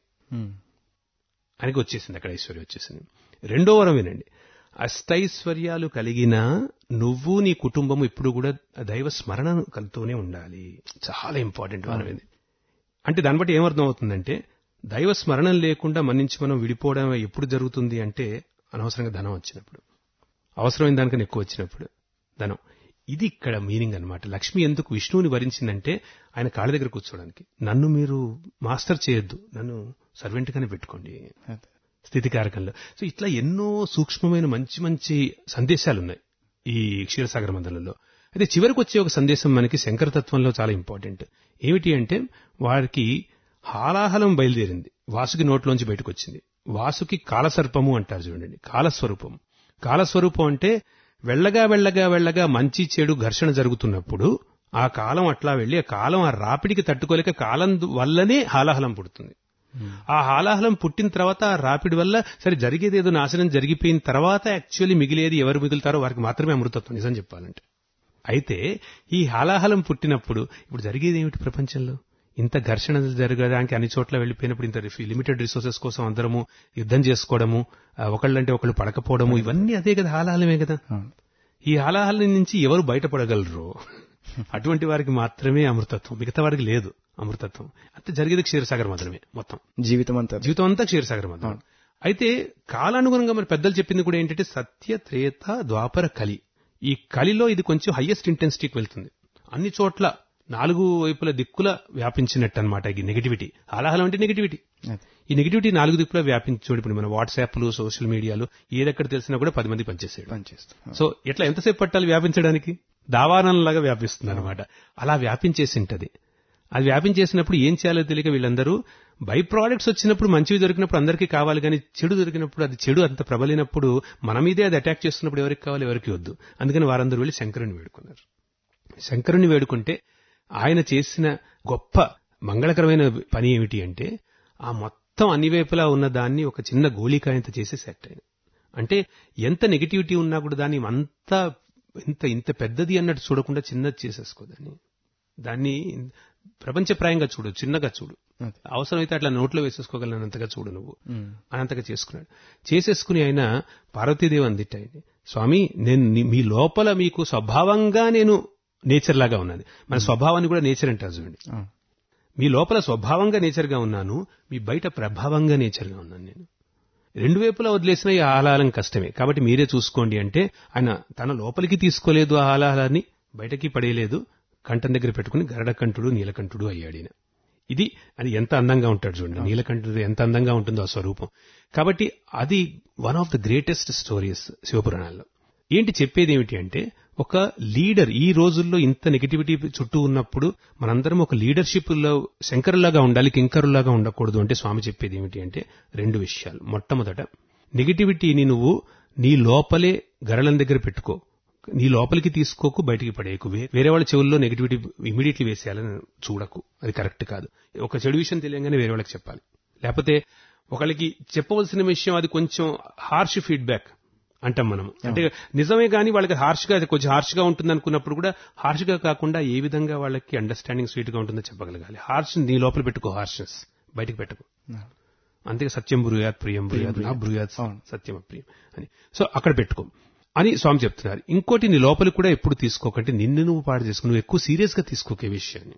ఆయనకి వచ్చేసింది అక్కడ ఐశ్వర్యం వచ్చేసింది రెండో వరం వినండి అష్టైశ్వర్యాలు కలిగినా నువ్వు నీ కుటుంబం ఇప్పుడు కూడా దైవ స్మరణ కలుతూనే ఉండాలి చాలా ఇంపార్టెంట్ వరం ఇది అంటే దాన్ని బట్టి ఏమర్థం అవుతుందంటే దైవ స్మరణం లేకుండా మన నుంచి మనం విడిపోవడం ఎప్పుడు జరుగుతుంది అంటే అనవసరంగా ధనం వచ్చినప్పుడు అవసరమైన దానికన్నా ఎక్కువ వచ్చినప్పుడు ధనం ఇది ఇక్కడ మీనింగ్ అన్నమాట లక్ష్మి ఎందుకు విష్ణువుని వరించిందంటే ఆయన కాళ్ళ దగ్గర కూర్చోవడానికి నన్ను మీరు మాస్టర్ చేయొద్దు నన్ను సర్వెంట్గానే పెట్టుకోండి స్థితికారకంలో సో ఇట్లా ఎన్నో సూక్ష్మమైన మంచి మంచి సందేశాలు ఉన్నాయి ఈ క్షీరసాగర మందలంలో అయితే చివరికి వచ్చే ఒక సందేశం మనకి శంకరతత్వంలో చాలా ఇంపార్టెంట్ ఏమిటి అంటే వారికి హాలాహలం బయలుదేరింది వాసుకి నోట్లోంచి బయటకు వచ్చింది వాసుకి కాలసర్పము అంటారు చూడండి కాలస్వరూపం కాలస్వరూపం అంటే వెళ్ళగా వెళ్ళగా వెళ్ళగా మంచి చెడు ఘర్షణ జరుగుతున్నప్పుడు ఆ కాలం అట్లా వెళ్ళి ఆ కాలం ఆ రాపిడికి తట్టుకోలేక కాలం వల్లనే హాలాహలం పుడుతుంది ఆ హాలాహలం పుట్టిన తర్వాత ఆ రాపిడి వల్ల సరే జరిగేది ఏదో నాశనం జరిగిపోయిన తర్వాత యాక్చువల్లీ మిగిలేది ఎవరు మిగులుతారో వారికి మాత్రమే అమృతత్వం నిజం చెప్పాలంటే అయితే ఈ హాలాహలం పుట్టినప్పుడు ఇప్పుడు జరిగేది ఏమిటి ప్రపంచంలో ఇంత ఘర్షణ జరగడానికి అన్ని చోట్ల వెళ్ళిపోయినప్పుడు ఇంత లిమిటెడ్ రిసోర్సెస్ కోసం అందరము యుద్ధం చేసుకోవడము ఆ, ఒకళ్ళంటే ఒకళ్ళు పడకపోవడము ఇవన్నీ అదే కదా హాలాహలమే కదా ఈ హాలాహలం నుంచి ఎవరు బయటపడగలరు అటువంటి వారికి మాత్రమే అమృతత్వం మిగతా వారికి లేదు అమృతత్వం అంతే జరిగేది క్షీరసాగర్ మాత్రమే మొత్తం జీవితం అంతా జీవితం అంతా క్షీరసాగర్ మాత్రం అయితే కాలానుగుణంగా మరి పెద్దలు చెప్పింది కూడా ఏంటంటే సత్య త్రేత ద్వాపర కలి ఈ కలిలో ఇది కొంచెం హైయెస్ట్ ఇంటెన్సిటీకి వెళ్తుంది అన్ని చోట్ల నాలుగు వైపుల దిక్కుల వ్యాపించినట్టు అనమాట ఈ నెగిటివిటీ అలాహలం అంటే నెగిటివిటీ అదే. ఈ నెగిటివిటీ నాలుగు దిక్కుల వ్యాపించు ఇప్పుడు మన వాట్సాప్లు సోషల్ మీడియాలు ఏదెక్కడ తెలిసినా కూడా పది మంది పనిచేసేది పనిచేస్తాం సో ఎట్లా ఎంతసేపు పట్టాలి వ్యాపించడానికి దావానంలాగా వ్యాపిస్తుంది అనమాట అలా వ్యాపించేసి ఉంటది అది వ్యాపించేసినప్పుడు ఏం చేయాలో తెలియక వీళ్ళందరూ బై ప్రోడక్ట్స్ వచ్చినప్పుడు మంచివి దొరికినప్పుడు అందరికీ కావాలి కానీ చెడు దొరికినప్పుడు అది చెడు అంత ప్రబలినప్పుడు మన మీదే అది అటాక్ చేస్తున్నప్పుడు ఎవరికి కావాలి ఎవరికి వద్దు అందుకని వారందరూ వెళ్ళి శంకరుని వేడుకున్నారు శంకరుని వేడుకుంటే ఆయన చేసిన గొప్ప మంగళకరమైన పని ఏమిటి అంటే ఆ మొత్తం అన్ని వైపులా ఉన్న దాన్ని ఒక చిన్న గోళీకాయంత చేసి సెట్ ఆయన అంటే ఎంత నెగిటివిటీ ఉన్నా కూడా దాన్ని అంతా ఇంత ఇంత పెద్దది అన్నట్టు చూడకుండా చిన్నది చేసేసుకో దాన్ని దాన్ని ప్రపంచప్రాయంగా చూడు చిన్నగా చూడు అదే. అవసరమైతే అట్లా నోట్లో వేసేసుకోగలనంతగా చూడు నువ్వు అనంతగా చేసుకున్నాడు చేసేసుకుని ఆయన పార్వతీదేవి అందిట ఆయన స్వామి నేను నీ- మీ లోపల మీకు స్వభావంగా నేను నేచర్ లాగా ఉన్నాను మన స్వభావాన్ని కూడా నేచర్ అంటారు చూడండి మీ లోపల స్వభావంగా నేచర్గా ఉన్నాను మీ బయట ప్రభావంగా నేచర్గా ఉన్నాను నేను రెండు వైపులా వదిలేసిన ఈ ఆహ్లాదం కష్టమే కాబట్టి మీరే చూసుకోండి అంటే ఆయన తన లోపలికి తీసుకోలేదు ఆ ఆహ్లాదాన్ని బయటకి పడేయలేదు కంఠం దగ్గర పెట్టుకుని గరడకంఠుడు నీలకంఠుడు అయ్యాడు ఈయన ఇది అది ఎంత అందంగా ఉంటాడు చూడండి నీలకంఠుడు ఎంత అందంగా ఉంటుందో ఆ స్వరూపం కాబట్టి అది one of the greatest stories శివపురాణాల్లో ఏంటి చెప్పేది ఏమిటి అంటే ఒక లీడర్ ఈ రోజుల్లో ఇంత నెగిటివిటీ చుట్టూ ఉన్నప్పుడు మనందరం ఒక లీడర్షిప్ లో శంకరులాగా ఉండాలి కింకరులాగా ఉండకూడదు అంటే స్వామి చెప్పేది ఏమిటి అంటే రెండు విషయాలు మొట్టమొదట నెగిటివిటీని నువ్వు నీ లోపలే గరళం దగ్గర పెట్టుకో నీ లోపలికి తీసుకోకు బయటికి పడేయకు వే- వేరే వాళ్ళ చెవుల్లో నెగిటివిటీ ఇమీడియట్లీ వేసేయాలని చూడకు అది కరెక్ట్ కాదు ఒక చెడు విషయం తెలియగానే వేరే వాళ్ళకి చెప్పాలి లేకపోతే ఒకళ్ళకి చెప్పవలసిన విషయం అది కొంచెం హార్ష్ ఫీడ్బ్యాక్ అంటాం మనం అంటే నిజమే కానీ వాళ్ళకి హార్ష్ గా అది కొంచెం హార్ష్ గా ఉంటుంది అనుకున్నప్పుడు కూడా హార్ష్ గా కాకుండా ఏ విధంగా వాళ్ళకి అండర్స్టాండింగ్ స్వీట్ గా ఉంటుందో చెప్పగలగాలి హార్ష్ నీ లోపల పెట్టుకో హార్షెస్ బయటికి పెట్టుకో అంతే సత్యం బ్రూయాత్ ప్రియం బ్రూయాత్ నా బ్రూయాత్ అవును. సత్యం అప్రియం అని సో అక్కడ పెట్టుకో అని స్వామి చెప్తున్నారు ఇంకోటి నీ లోపలికి కూడా ఎప్పుడు తీసుకోకంటే నిన్ను నువ్వు పాడు చేసుకుని నువ్వు ఎక్కువ సీరియస్ గా తీసుకోకే విషయాన్ని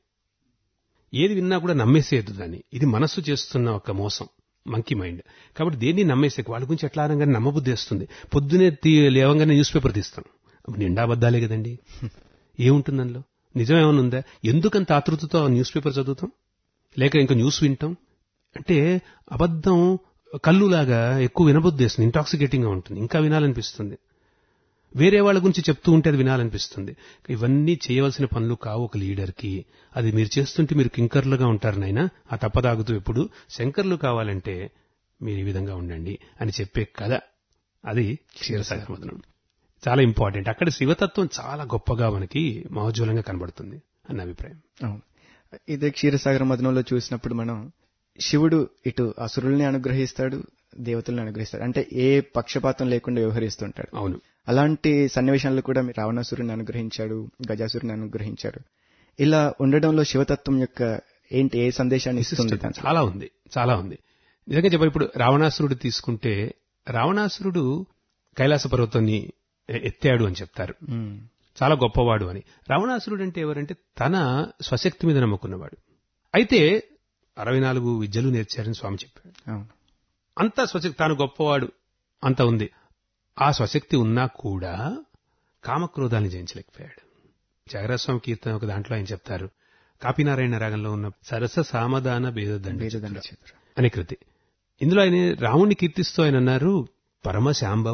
ఏది విన్నా కూడా నమ్మేసేయద్దు దాన్ని ఇది మనస్సు చేస్తున్న ఒక మోసం మంకీ మైండ్ కాబట్టి దేన్ని నమ్మేసే వాళ్ళ గురించి ఎట్లా అనగానే నమ్మబుద్ధి వేస్తుంది పొద్దునే తీ- లేవగానే న్యూస్ పేపర్ తీస్తాం నిండా అబద్ధాలే కదండి ఏముంటుంది అందులో నిజం ఏమైనా ఉందా ఎందుకంత ఆతృతతో ఆ న్యూస్ పేపర్ చదువుతాం లేక ఇంకా న్యూస్ వింటాం అంటే అబద్ధం కల్లులాగా ఎక్కువ వినబుద్దేస్తుంది ఇంటాక్సికేటింగ్ గా ఉంటుంది ఇంకా వినాలనిపిస్తుంది వేరే వాళ్ళ గురించి చెప్తూ ఉంటే అది వినాలనిపిస్తుంది ఇవన్నీ చేయవలసిన పనులు కావు ఒక లీడర్కి అది మీరు చేస్తుంటే మీరు కింకర్లుగా ఉంటారు నాయనా ఆ తప్పదాగుతూ ఎప్పుడు శంకర్లు కావాలంటే మీరు ఈ విధంగా ఉండండి అని చెప్పే కథ అది క్షీరసాగర మదనం చాలా ఇంపార్టెంట్ అక్కడ శివతత్వం చాలా గొప్పగా మనకి మహోజ్వలంగా కనబడుతుంది అన్న అభిప్రాయం అవును ఇదే క్షీరసాగర మదనంలో చూసినప్పుడు మనం శివుడు ఇటు అసురుల్ని అనుగ్రహిస్తాడు దేవతల్ని అనుగ్రహిస్తాడు అంటే ఏ పక్షపాతం లేకుండా వ్యవహరిస్తుంటాడు అవును అలాంటి సన్నివేశాల్లో కూడా మీరు రావణాసురుని అనుగ్రహించాడు గజాసురుని అనుగ్రహించాడు ఇలా ఉండడంలో శివతత్వం యొక్క ఏంటి ఏ సందేశాన్ని ఇస్తుంది దాంట్లో? చాలా ఉంది చాలా ఉంది నిజంగా చెప్ప ఇప్పుడు రావణాసురుడు తీసుకుంటే రావణాసురుడు కైలాస పర్వతాన్ని ఎ- ఎత్తాడు అని చెప్తారు ఉమ్, చాలా గొప్పవాడు అని రావణాసురుడు అంటే ఎవరంటే తన స్వశక్తి మీద నమ్ముకున్నవాడు అయితే అరవై నాలుగు విద్యలు నేర్చారని స్వామి చెప్పాడు అవును అంత స్వశక్తి తాను గొప్పవాడు అంత ఉంది ఆ స్వశక్తి ఉన్నా కూడా కామక్రోధాన్ని జయించలేకపోయాడు జగరాస్వామి కీర్తన ఒక దాంట్లో ఆయన చెప్తారు కాపీనారాయణ రాగంలో ఉన్న సరస సామధాన భేదదండ బీజదండ చేతుడు అనే కృతి ఇందులో ఆయన రాముణ్ణి కీర్తిస్తూ ఆయన అన్నారు పరమ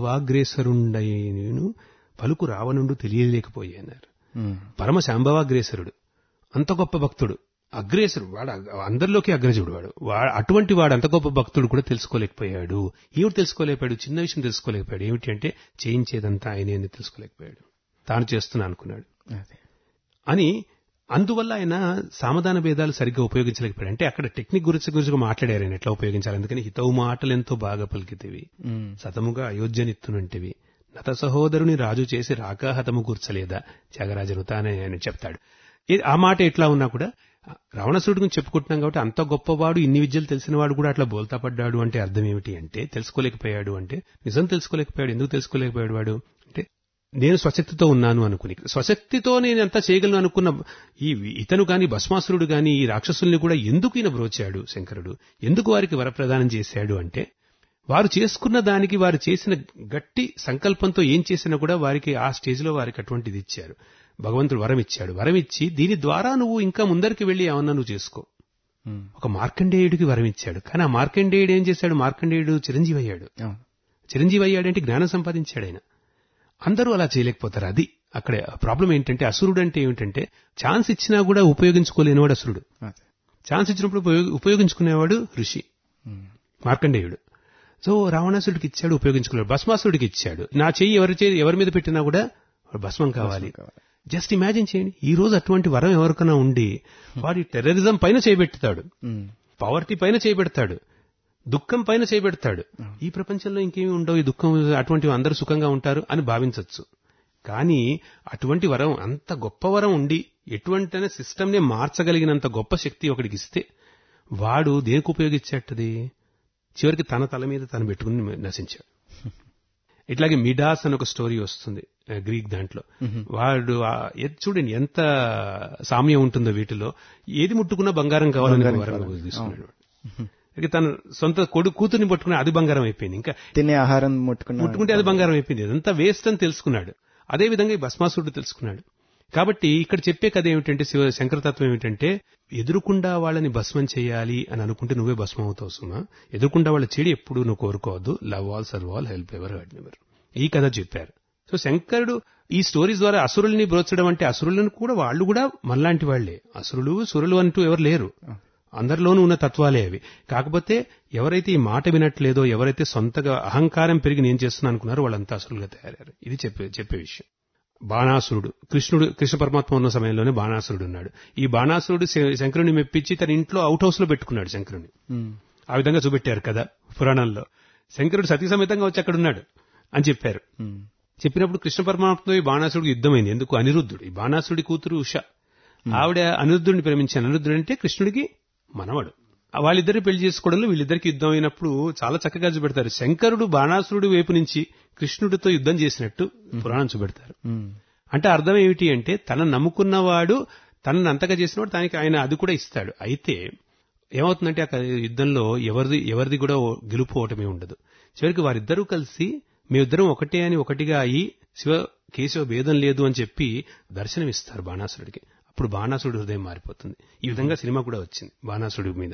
శాంభవాగ్రేసరుండను పలుకు రావణుండు తెలియలేకపోయాన్నారు ఉమ్, పరమ శాంభవాగ్రేసరుడు అంత గొప్ప భక్తుడు అగ్రేసరుడు వాడు అగ్- అందరిలోకి అగ్రజుడు వాడు వా- అటువంటి వాడు అంత గొప్ప భక్తుడు కూడా తెలుసుకోలేకపోయాడు ఏమిటి తెలుసుకోలేకపోయాడు చిన్న విషయం తెలుసుకోలేకపోయాడు ఏమిటి అంటే చేయించేదంతా ఆయనే అని తెలుసుకోలేకపోయాడు తాను చేస్తున్నా అనుకున్నాడు అదే అని అందువల్ల ఆయన సామధాన భేదాలు సరిగ్గా ఉపయోగించలేకపోయాడు అంటే అక్కడ టెక్నిక్ గురించి గురించి మాట్లాడారు ఆయన ఎట్లా ఉపయోగించాలి అందుకని హితవు మాటలు ఎంతో బాగా పలికితేవి ఉమ్, సతముగా అయోధ్యనిత్తునంటివి నత సహోదరుని రాజు చేసి రాకాహతము కూర్చలేదా త్యాగరాజను తానే ఆయన చెప్తాడు ఇది- ఆ మాట ఎట్లా ఉన్నా కూడా రావణసుడి గురించి చెప్పుకుంటున్నాం కాబట్టి అంత గొప్పవాడు ఇన్ని విద్యలు తెలిసినవాడు కూడా అట్లా బోల్తా పడ్డాడు అంటే అర్థం ఏమిటి అంటే తెలుసుకోలేకపోయాడు అంటే నిజం తెలుసుకోలేకపోయాడు ఎందుకు తెలుసుకోలేకపోయాడు వాడు అంటే నేను స్వశక్తితో ఉన్నాను అనుకుని స్వశక్తితో నేను ఎంత చేయగలను అనుకున్న ఈ ఇతను గాని భస్మాసురుడు గాని ఈ రాక్షసుల్ని కూడా ఎందుకు ఈయన బ్రోచాడు శంకరుడు ఎందుకు వారికి వరప్రదానం చేశాడు అంటే వారు చేసుకున్న దానికి వారు చేసిన గట్టి సంకల్పంతో ఏం చేసినా కూడా వారికి ఆ స్టేజ్లో వారికి అటువంటిది ఇచ్చారు భగవంతుడు వరం ఇచ్చాడు వరం ఇచ్చి దీని ద్వారా నువ్వు ఇంకా ముందరికి వెళ్ళి ఏమన్నా నువ్వు చేసుకో ఉమ్, ఒక మార్కండేయుడికి వరం ఇచ్చాడు కానీ ఆ మార్కండేయుడు ఏం చేశాడు మార్కండేయుడు చిరంజీవి అయ్యాడు అవును చిరంజీవి అయ్యాడంటే జ్ఞానం సంపాదించాడు ఆయన అందరూ అలా చేయలేకపోతారు అది అక్కడ ప్రాబ్లం ఏంటంటే అసురుడు అంటే ఏమిటంటే ఛాన్స్ ఇచ్చినా కూడా ఉపయోగించుకోలేనివాడు అసురుడు అదే ఛాన్స్ ఇచ్చినప్పుడు ఉపయోగ- ఉపయోగించుకునేవాడు ఋషి ఉమ్, మార్కండేయుడు సో రావణాసుడికి ఇచ్చాడు ఉపయోగించుకున్నాడు భస్మాసుడికి ఇచ్చాడు నా చెయ్యి ఎవరి చేయి ఎవరి మీద పెట్టినా కూడా భస్మం కావాలి కావాలి. జస్ట్ ఇమాజిన్ చేయండి ఈ రోజు అటువంటి వరం ఎవరికైనా ఉండి వాడి టెర్రరిజం పైన చేయబెట్టుతాడు ఉమ్, పవర్టీ పైన చేయబెడతాడు దుఃఖం పైన చేయబెడతాడు ఈ ప్రపంచంలో ఇంకేమి ఉండవు ఈ దుఃఖం అటువంటి అందరూ సుఖంగా ఉంటారు అని భావించవచ్చు కానీ అటువంటి వరం అంత గొప్ప వరం ఉండి ఎటువంటి సిస్టమ్నే మార్చగలిగినంత గొప్ప శక్తి ఒకడికి ఇస్తే వాడు దేనికి ఉపయోగించేటది చివరికి తన తల మీద తను పెట్టుకుని నశించాడు ఇట్లాగే మిడాస్ అని ఒక స్టోరీ వస్తుంది ఆ, గ్రీక్ దాంట్లో వాడు ఆ, ఎ- చూడండి ఎంత సామ్యం ఉంటుందో వీటిలో ఏది ముట్టుకున్నా బంగారం కావాలని బంగారం వరం కావాలి. తీసుకున్నాడు వాడు. ఇక తన సొంత కొడుకు కూతుర్ని పట్టుకుని అది బంగారం అయిపోయింది ఇంకా తినే ఆహారం ముట్టుకున్న ముట్టుకుంటే అది బంగారం అయిపోయింది అదంతా వేస్ట్ అని తెలుసుకున్నాడు అదే విధంగా ఈ భస్మాసురుడు తెలుసుకున్నాడు కాబట్టి ఇక్కడ చెప్పే కథ ఏమిటంటే శివ శంకరతత్వం ఏమిటంటే ఎదురుకుండా వాళ్ళని భస్మం చేయాలి అని అనుకుంటే నువ్వే భస్మం అవుతావు సుమా ఎదురుకుండా వాళ్ళ చెడు ఎప్పుడు నువ్వు కోరుకోవద్దు love all serve all help ever hurt never ఈ కథ చెప్పారు సో శంకరుడు ఈ స్టోరీస్ ద్వారా అసురుల్ని బ్రోచడం అంటే అసురులను కూడా వాళ్ళు కూడా మనలాంటి వాళ్లే అసురులు సురులు అంటూ ఎవరు లేరు అందరిలోనూ ఉన్న తత్వాలే అవి కాకపోతే ఎవరైతే ఈ మాట వినట్లేదో ఎవరైతే సొంతగా అహంకారం పెరిగి నేను చేస్తున్నా అనుకున్నారో వాళ్ళంతా అసురులుగా తయారయ్యారు ఇది చెప్పే చెప్పే విషయం బాణాసురుడు కృష్ణుడు కృష్ణ పరమాత్మ ఉన్న సమయంలోనే బాణాసురుడు ఉన్నాడు ఈ బాణాసురుడు శ- శంకరుని మెప్పించి తన ఇంట్లో అవుట్ హౌస్ లో పెట్టుకున్నాడు శంకరుని ఉమ్, ఆ విధంగా చూపెట్టారు కదా పురాణంలో శంకరుడు సతీ సమేతంగా వచ్చి అక్కడ ఉన్నాడు అని చెప్పారు ఉమ్, చెప్పినప్పుడు కృష్ణ పరమాత్మతో ఈ బాణాసురుడికి యుద్ధమైంది ఎందుకు అనిరుద్ధుడు ఈ బాణాసురుడి కూతురు ఉష ఆవిడ అనిరుద్ధుడిని ప్రేమించాను అనిరుద్ధుడు అంటే కృష్ణుడికి మనవడు ఆ వాళ్ళిద్దరు పెళ్లి చేసుకోవడంలో వీళ్ళిద్దరికి యుద్ధం అయినప్పుడు చాలా చక్కగా చూపెడతారు శంకరుడు బాణాసురుడి వైపు నుంచి కృష్ణుడితో యుద్ధం చేసినట్టు పురాణం చూపెడతారు ఉమ్, అంటే అర్థం ఏమిటి అంటే తన నమ్ముకున్నవాడు తనని అంతగా చేసినవాడు దానికి ఆయన అది కూడా ఇస్తాడు అయితే ఏమవుతుందంటే ఆ యుద్ధంలో ఎవరిది ఎవరిది కూడా ఓ- గెలుపు ఓటమి ఉండదు చివరికి వారిద్దరూ కలిసి మేమిద్దరం ఒకటే అని ఒకటిగా అయి శివ కేశవ భేదం లేదు అని చెప్పి దర్శనమిస్తారు బాణాసురుడికి అప్పుడు బాణాసురుడి హృదయం మారిపోతుంది ఈ విధంగా సినిమా కూడా వచ్చింది బాణాసురుడి మీద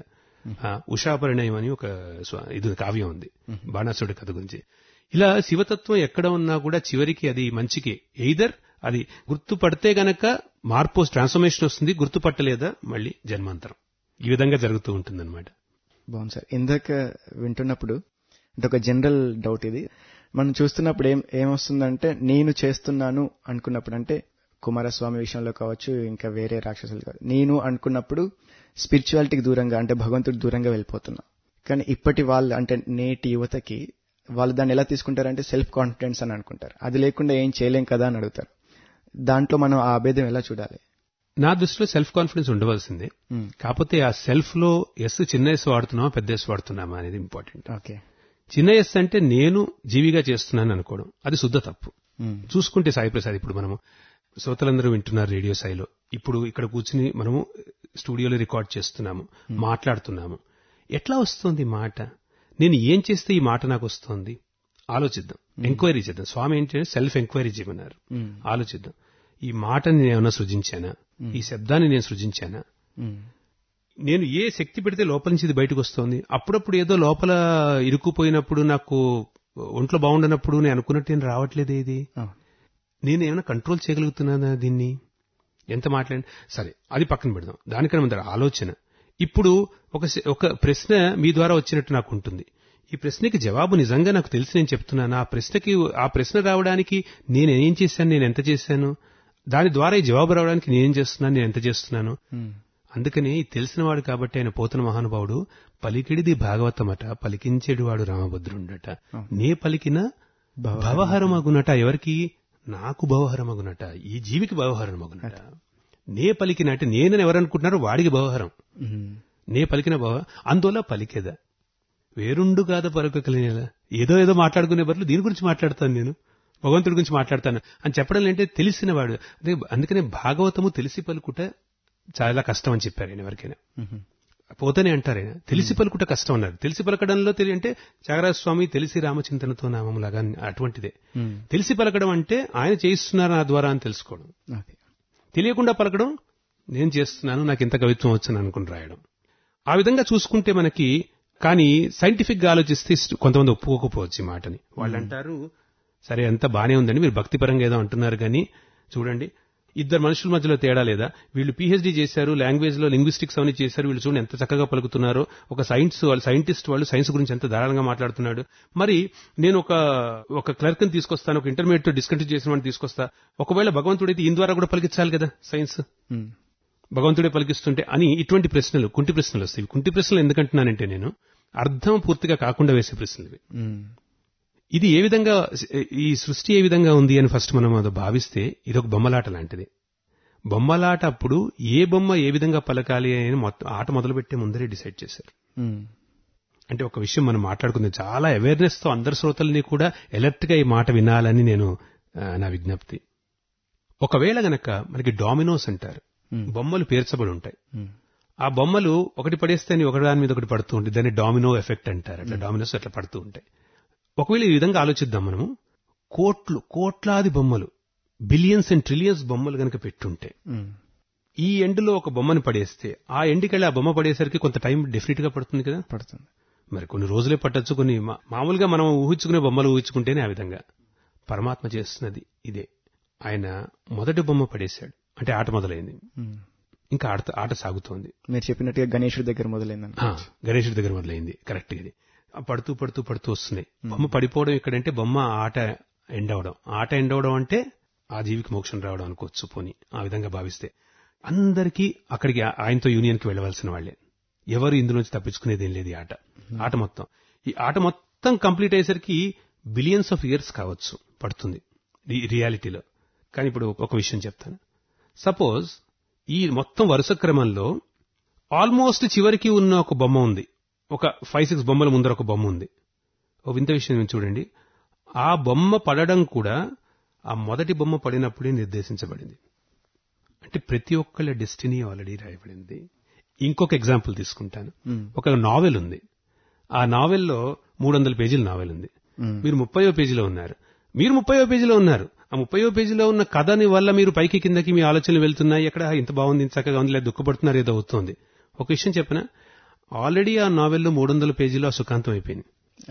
ఆ, ఉషాపరిణయం అని ఒక స్వ- ఇది కావ్యం ఉంది బాణాసుడి కథ గురించి ఇలా శివతత్వం ఎక్కడ ఉన్నా కూడా చివరికి అది మంచికి ఎయిదర్ అది గుర్తుపడితే గనక మార్పు ట్రాన్స్ఫర్మేషన్ వస్తుంది గుర్తుపట్టలేదా మళ్ళీ జన్మాంతరం ఈ విధంగా జరుగుతూ ఉంటుందన్నమాట బాగుంది సార్ ఇందాక వింటున్నప్పుడు అంటే ఒక జనరల్ డౌట్ ఇది మనం చూస్తున్నప్పుడు ఏం ఏమొస్తుందంటే నేను చేస్తున్నాను అనుకున్నప్పుడు అంటే కుమారస్వామి విషయంలో కావచ్చు ఇంకా వేరే రాక్షసులు కావచ్చు నేను అనుకున్నప్పుడు స్పిరిచువాలిటీకి దూరంగా అంటే భగవంతుడికి దూరంగా వెళ్ళిపోతున్నా కానీ ఇప్పటి వాళ్ళు అంటే నేటి యువతకి వాళ్ళు దాన్ని ఎలా తీసుకుంటారంటే సెల్ఫ్ కాన్ఫిడెన్స్ అని అనుకుంటారు అది లేకుండా ఏం చేయలేం కదా అని అడుగుతారు దాంట్లో మనం ఆ అభేదం ఎలా చూడాలి నా దృష్టిలో సెల్ఫ్ కాన్ఫిడెన్స్ ఉండవలసిందే మ్మ్. కాకపోతే ఆ సెల్ఫ్ లో ఎస్ చిన్న ఎస్ వాడుతున్నామా పెద్ద ఎస్ వాడుతున్నామా అనేది ఇంపార్టెంట్ ఓకే చిన్న ఎస్ అంటే నేను జీవిగా చేస్తున్నాను అనుకోవడం అది శుద్ధ తప్పు చూసుకుంటే సాయి ప్రసాద్ ఇప్పుడు మనము శ్రోతలందరూ వింటున్నారు రేడియో సాయిలో ఇప్పుడు ఇక్కడ కూర్చుని మనము స్టూడియోలో రికార్డ్ చేస్తున్నాము మాట్లాడుతున్నాము ఎట్లా వస్తుంది మాట నేను ఏం చేస్తే ఈ మాట నాకు వస్తుంది ఆలోచిద్దాం ఎంక్వైరీ చేద్దాం స్వామి ఏంటంటే సెల్ఫ్ ఎంక్వైరీ చేయమన్నారు ఆలోచిద్దాం ఈ మాటని నేను ఏమైనా సృజించానా ఈ శబ్దాన్ని నేను సృజించానా నేను ఏ శక్తి పెడితే లోపల నుంచి ఇది బయటకు వస్తోంది అప్పుడప్పుడు ఏదో లోపల ఇరుక్కుపోయినప్పుడు నాకు ఒంట్లో బాగుండనప్పుడు నేను అనుకున్నట్టు నేను రావట్లేదే ఇది నేను ఏమైనా కంట్రోల్ చేయగలుగుతున్నానా దీన్ని ఎంత మాట్లాడి సరే అది పక్కన పెడదాం దానికన్నా ముందర ఆలోచన ఇప్పుడు ఒక స- ఒక ప్రశ్న మీ ద్వారా వచ్చినట్టు నాకు ఉంటుంది ఈ ప్రశ్నకి జవాబు నిజంగా నాకు తెలిసి నేను చెప్తున్నాను ఆ ప్రశ్నకి ఆ ప్రశ్న రావడానికి నేను ఏం చేశాను నేను ఎంత చేశాను దాని ద్వారా ఈ జవాబు రావడానికి నేనేం చేస్తున్నాను నేను ఎంత చేస్తున్నాను అందుకని తెలిసినవాడు కాబట్టి ఆయన పోతన మహానుభావుడు పలికిడిది భాగవతమట పలికించేటివాడు రామభద్రుండట నే పలికిన భవహరమగునట ఎవరికి నాకు భవహరమగునట ఈ జీవికి భవహరమగునట నే పలికిన అంటే నేనని ఎవరనుకుంటున్నారో వాడికి భవహరం నే పలికిన భవ అందువల్ల పలికేదా వేరుండు కాద పలుక కలిగేలా ఏదో ఏదో మాట్లాడుకునే బదులు దీని గురించి మాట్లాడతాను నేను భగవంతుడి గురించి మాట్లాడతాను అని చెప్పడం అంటే తెలిసినవాడు అదే అందుకనే భాగవతము తెలిసి పలుకుట చాలా కష్టం అని చెప్పారు ఆయన ఎవరికైనా పోతనే అంటారు ఆయన తెలిసి పలుకుట కష్టం అన్నారు తెలిసి పలకడంలో తెలియ అంటే త్యాగరాజ స్వామి తెలిసి రామచింతనతో నామములాగా అని అటువంటిదే తెలిసి పలకడం అంటే ఆయన చేయిస్తున్నారు నా ద్వారా అని తెలుసుకోవడం ఓకే తెలియకుండా పలకడం నేను చేస్తున్నాను నాకు ఇంత కవిత్వం వచ్చని అనుకుని రాయడం ఆ విధంగా చూసుకుంటే మనకి కానీ సైంటిఫిక్ గా ఆలోచిస్తే ఇష్ట- కొంతమంది ఒప్పుకోకపోవచ్చు ఈ మాటని వాళ్ళు అంటారు సరే అంత బానే ఉందండి మీరు భక్తిపరంగా ఏదో అంటున్నారు కానీ చూడండి ఇద్దరు మనుషుల మధ్యలో తేడా లేదా వీళ్ళు పీహెచ్డీ చేశారు లాంగ్వేజ్ లో లింగ్విస్టిక్స్ అవన్నీ చేశారు వీళ్ళు చూడండి ఎంత చక్కగా పలుకుతున్నారో ఒక సైన్స్ వాళ్ళు సైంటిస్ట్ వాళ్ళు సైన్స్ గురించి ఎంత ధారాళంగా మాట్లాడుతున్నాడు మరి నేను ఒక ఒక క్లర్క్ ని తీసుకొస్తాను ఒక ఇంటర్మీడియట్ డిస్కంటిన్యూ చేసిన వాడిని తీసుకొస్తా ఒకవేళ భగవంతుడైతే ఈయన ద్వారా కూడా పలికించాలి కదా సైన్స్ భగవంతుడే పలికిస్తుంటే అని ఇటువంటి ప్రశ్నలు కుంటి ప్రశ్నలు వస్తాయి కుంటి ప్రశ్నలు ఎందుకంటున్నానంటే నేను అర్థం పూర్తిగా కాకుండా వేసే ప్రశ్నలు ఇవి ఇది ఏ విధంగా ఈ సృష్టి ఏ విధంగా ఉంది అని ఫస్ట్ మనం అది భావిస్తే ఇది ఒక బొమ్మలాట లాంటిది బొమ్మలాట అప్పుడు ఏ బొమ్మ ఏ విధంగా పలకాలి అని మొత్తం ఆట మొదలుపెట్టే ముందరే డిసైడ్ చేశారు అంటే ఒక విషయం మనం మాట్లాడుకుంది చాలా అవేర్నెస్ తో అందరి శ్రోతల్ని కూడా ఎలర్ట్ గా ఈ మాట వినాలని నేను ఆ, నా విజ్ఞప్తి ఒకవేళ గనక మనకి డామినోస్ అంటారు బొమ్మలు పేర్చబడి ఉంటాయి ఆ బొమ్మలు ఒకటి పడేస్తే అని ఒకటి దాని మీద ఒకటి పడుతూ ఉంటాయి దాన్ని డామినో ఎఫెక్ట్ అంటారు అట్లా డామినోస్ అట్లా పడుతూ ఉంటాయి ఒకవేళ ఈ విధంగా ఆలోచిద్దాం మనము కోట్లు కోట్లాది బొమ్మలు బిలియన్స్ అండ్ ట్రిలియన్స్ బొమ్మలు గనక పెట్టుంటే ఈ ఎండ్లో ఒక బొమ్మని పడేస్తే ఆ ఎండ్కెళ్ళి ఆ బొమ్మ పడేసరికి కొంత టైం డెఫినెట్ గా పడుతుంది కదా పడుతుంది మరి కొన్ని రోజులే పట్టొచ్చు కొన్ని మా- మామూలుగా మనం ఊహించుకునే బొమ్మలు ఊహించుకుంటేనే ఆ విధంగా పరమాత్మ చేస్తున్నది ఇదే ఆయన మొదటి బొమ్మ పడేశాడు అంటే ఆట మొదలైంది ఇంకా ఆట ఆట సాగుతోంది మీరు చెప్పినట్టుగా గణేశుడి దగ్గర మొదలైందని ఆ, గణేశుడి దగ్గర మొదలైంది కరెక్ట్ ఇది ఆ పడుతూ పడుతూ పడుతూ వస్తున్నాయి బొమ్మ పడిపోవడం ఇక్కడంటే బొమ్మ ఆట ఎండ్ అవడం ఆట ఎండ్ అవడం అంటే ఆ జీవికి మోక్షం రావడం అనుకోవచ్చు పోని ఆ విధంగా భావిస్తే అందరికీ అక్కడికి ఆ- ఆయనతో యూనియన్ కి వెళ్ళవలసిన వాళ్ళే ఎవరు ఇందులోంచి తప్పించుకునేది ఏం లేదు ఈ ఆట ఆట మొత్తం ఈ ఆట మొత్తం కంప్లీట్ అయ్యేసరికి బిలియన్స్ ఆఫ్ ఇయర్స్ కావచ్చు పడుతుంది ఈ రియాలిటీలో కానీ ఇప్పుడు ఒక విషయం చెప్తాను సపోజ్ ఈ మొత్తం వరుస క్రమంలో ఆల్మోస్ట్ చివరికి ఉన్న ఒక బొమ్మ ఉంది ఒక ఫైవ్ సిక్స్ బొమ్మల ముందర ఒక బొమ్మ ఉంది ఓ వింత విషయం ఏమి చూడండి ఆ బొమ్మ పడడం కూడా ఆ మొదటి బొమ్మ పడినప్పుడే నిర్దేశించబడింది అంటే ప్రతి ఒక్కళ్ళ డెస్టినీ ఆల్రెడీ రాయబడింది ఇంకొక ఎగ్జాంపుల్ తీసుకుంటాను ఒక నావెల్ ఉంది ఆ నావెల్లో మూడు వందల పేజీల నావెల్ ఉంది మీరు ముప్పయో పేజీలో ఉన్నారు మీరు ముప్పయో పేజీలో ఉన్నారు ఆ ముప్పయో పేజీలో ఉన్న కథని వల్ల మీరు పైకి కిందకి మీ ఆలోచనలు వెళ్తున్నాయి ఎక్కడ ఇంత బాగుంది ఇంత చక్కగా ఉంది లేదా దుఃఖపడుతున్నారు ఏదో అవుతుంది ఒక విషయం చెప్పిన ఆల్రెడీ ఆ నావెల్లో మూడు వందల పేజీలో ఆ సుఖాంతం అయిపోయింది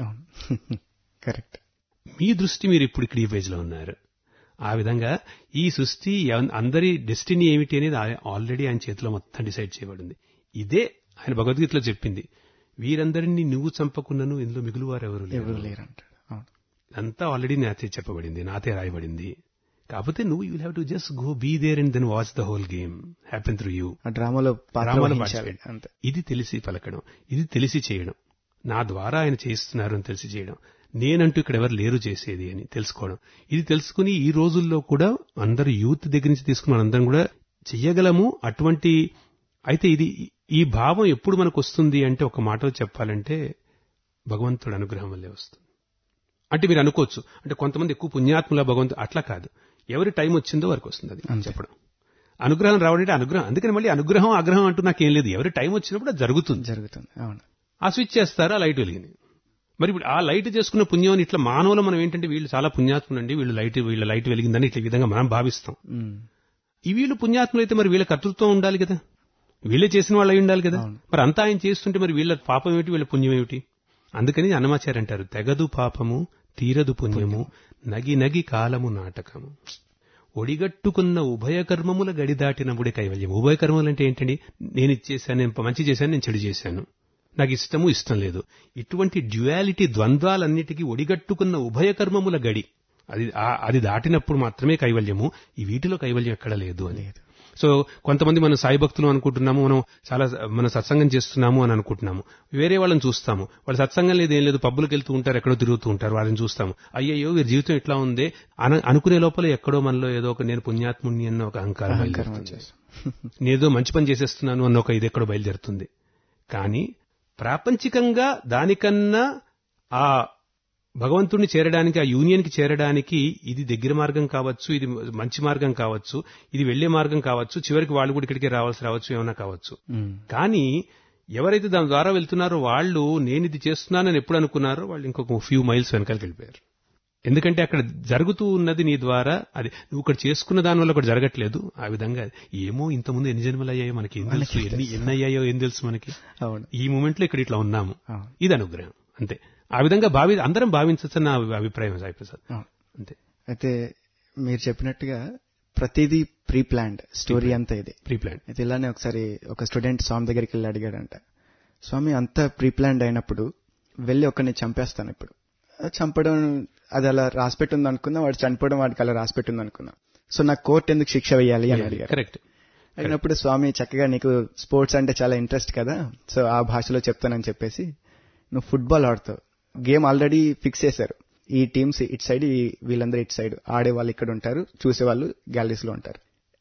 అవును కరెక్ట్ మీ దృష్టి మీరు ఇప్పుడు ఇక్కడ ఈ పేజీలో ఉన్నారు ఆ విధంగా ఈ సృష్టి ఎవ- అందరి డెస్టినీ ఏమిటి అనేది ఆ- ఆల్రెడీ ఆయన చేతిలో మొత్తం డిసైడ్ చేయబడింది ఇదే ఆయన భగవద్గీతలో చెప్పింది వీరందరినీ నువ్వు చంపకున్నను ఇందులో మిగులువారు ఎవరు ఎవరు లేరు లేరు అంటాడు అవును అంతా ఆల్రెడీ నాతే చెప్పబడింది నాతే రాయబడింది కాకపోతే నువ్వు you have to just go be there and then watch the whole game happen through you ఆ డ్రామాలో పాత్ర డ్రామాలో వహించాలి participate. అంతే ఇది తెలిసి పలకడం ఇది తెలిసి చేయడం నా ద్వారా ఆయన చేస్తున్నారు అని తెలిసి చేయడం నేనంటూ ఇక్కడ ఎవరు లేరు చేసేది అని తెలుసుకోవడం ఇది తెలుసుకుని ఈ రోజుల్లో కూడా అందరు యూత్ దగ్గర నుంచి తీసుకుని మనందరం కూడా చెయ్యగలము అటువంటి అయితే ఇది ఈ భావం ఎప్పుడు మనకు వస్తుంది అంటే ఒక మాటలో చెప్పాలంటే భగవంతుడు అనుగ్రహం వల్లే వస్తుంది అంటే మీరు అనుకోవచ్చు అంటే కొంతమంది ఎక్కువ పుణ్యాత్ముల భగవంతుడు అట్లా కాదు ఎవరి టైం వచ్చిందో వారికి వస్తుంది అది అంతే. చెప్పడం అనుగ్రహం రావడం అంటే అనుగ్రహం అందుకని మళ్ళీ అనుగ్రహం ఆగ్రహం అంటూ నాకేం లేదు ఎవరి టైం వచ్చినప్పుడు అది జరుగుతుంది జరుగుతుంది అవును ఆ స్విచ్ చేస్తారు ఆ లైట్ వెలిగింది మరి ఇప్పుడు ఆ లైట్ చేసుకున్న పుణ్యం అని ఇట్లా మానవులు మనం ఏంటంటే వీళ్ళు చాలా పుణ్యాత్ములండి వీళ్ళు లైట్ వీళ్ళ లైట్ వెలిగిందని ఇట్లా ఈ విధంగా మనం భావిస్తాం ఉమ్. ఈ వీళ్ళు పుణ్యాత్ములు అయితే మరి వీళ్ళ కర్తృత్వం ఉండాలి కదా వీళ్ళే చేసిన వాళ్ళు అయి ఉండాలి కదా అవును. మరి అంతా ఆయన చేస్తుంటే మరి వీళ్ళ పాపం ఏమిటి వీళ్ళ పుణ్యం ఏమిటి అందుకని అన్నమాచార్య అంటారు తెగదు పాపము తీరదు పుణ్యము నగి నగి కాలము నాటకము ఒడిగట్టుకున్న ఉభయ కర్మముల గడి దాటినప్పుడే కైవల్యం ఉభయ కర్మలు అంటే ఏంటండి నేను ఇది చేశాను నేను మంచి చేశాను నేను చెడు చేశాను నాకు ఇష్టము ఇష్టం లేదు ఇటువంటి డ్యుయాలిటీ ద్వంద్వాలన్నిటికీ ఒడిగట్టుకున్న ఉభయ కర్మముల గడి అది ఆ- అది దాటినప్పుడు మాత్రమే కైవల్యము ఈ వీటిలో కైవల్యం ఎక్కడ లేదు అని లేదు. సో కొంతమంది మనం సాయి భక్తులు అనుకుంటున్నాము మనం చాలా మన సత్సంగం చేస్తున్నాము అని అనుకుంటున్నాము వేరే వాళ్ళని చూస్తాము వాళ్ళు సత్సంగం లేదు ఏం లేదు పబ్బులకు వెళ్తూ ఉంటారు ఎక్కడో తిరుగుతూ ఉంటారు వాళ్ళని చూస్తాము అయ్యయ్యో వీరి జీవితం ఇట్లా ఉంది అన అనుకునే లోపల ఎక్కడో మనలో ఏదో ఒక నేను పుణ్యాత్ముని అన్న ఒక అహంకారం అహంకారం బయలుదేరుతుంది. వచ్చేసి నేదో మంచి పని చేసేస్తున్నాను అన్న ఒక ఇది ఎక్కడో బయలుదేరుతుంది కానీ ప్రాపంచికంగా దానికన్నా ఆ భగవంతుడిని చేరడానికి ఆ యూనియన్కి చేరడానికి ఇది దగ్గర మార్గం కావచ్చు ఇది మంచి మార్గం కావచ్చు ఇది వెళ్లే మార్గం కావచ్చు చివరికి వాళ్ళు కూడా ఇక్కడికి రావాల్సి రావచ్చు ఏమైనా కావచ్చు ఉమ్. కానీ ఎవరైతే దాని ద్వారా వెళ్తున్నారో వాళ్ళు నేను ఇది చేస్తున్నానని ఎప్పుడు అనుకున్నారో వాళ్ళు ఇంకొక ఫ్యూ మైల్స్ వెనకాలకి వెళ్ళిపోయారు ఎందుకంటే అక్కడ జరుగుతూ ఉన్నది నీ ద్వారా అది నువ్వు ఇక్కడ చేసుకున్న దాని వల్ల ఒకటి జరగట్లేదు ఆ విధంగా ఏమో ఇంతకుముందు ఎన్ని జన్మలు అయ్యాయో మనకి ఏం తెలుసు ఎన్ని ఎన్ని అయ్యాయో ఏం తెలుసు మనకి అవును ఈ మూమెంట్ లో ఇక్కడ ఇట్లా ఉన్నాము అవును ఇది అనుగ్రహం అంతే ఆ విధంగా భావి అందరం భావించచ్చు నా అభిప్రాయం సాయి ప్రసాద్ అవును అంతే అయితే మీరు చెప్పినట్టుగా ప్రతిదీ ప్రీ ప్లాన్డ్ స్టోరీ అంతా ఇది ప్రీ ప్లాన్ అయితే ఇలానే ఒకసారి ఒక స్టూడెంట్ స్వామి దగ్గరికి వెళ్ళి అడిగాడంట స్వామి అంతా ప్రీ ప్లాన్డ్ అయినప్పుడు వెళ్ళి ఒకరిని చంపేస్తాను ఇప్పుడు ఆ చంపడం అది అలా రాసిపెట్టుంది అనుకున్నా వాడు చనిపోవడం వాడికి అలా రాసిపెట్టుంది అనుకున్నా సో నాకు కోర్టు ఎందుకు శిక్ష వేయాలి అని అడిగారు కరెక్ట్ అయినప్పుడు స్వామి చక్కగా నీకు స్పోర్ట్స్ అంటే చాలా ఇంట్రెస్ట్ కదా సో ఆ భాషలో చెప్తానని చెప్పేసి నువ్వు ఫుట్బాల్ ఆడుతావు గేమ్ ఆల్రెడీ ఫిక్స్ చేశారు ఈ టీమ్స్ ఇటు సైడ్ ఈ వీళ్ళందరూ ఇటు సైడ్ ఆడే వాళ్ళు ఇక్కడ ఉంటారు చూసే వాళ్ళు గ్యాలరీస్ లో ఉంటారు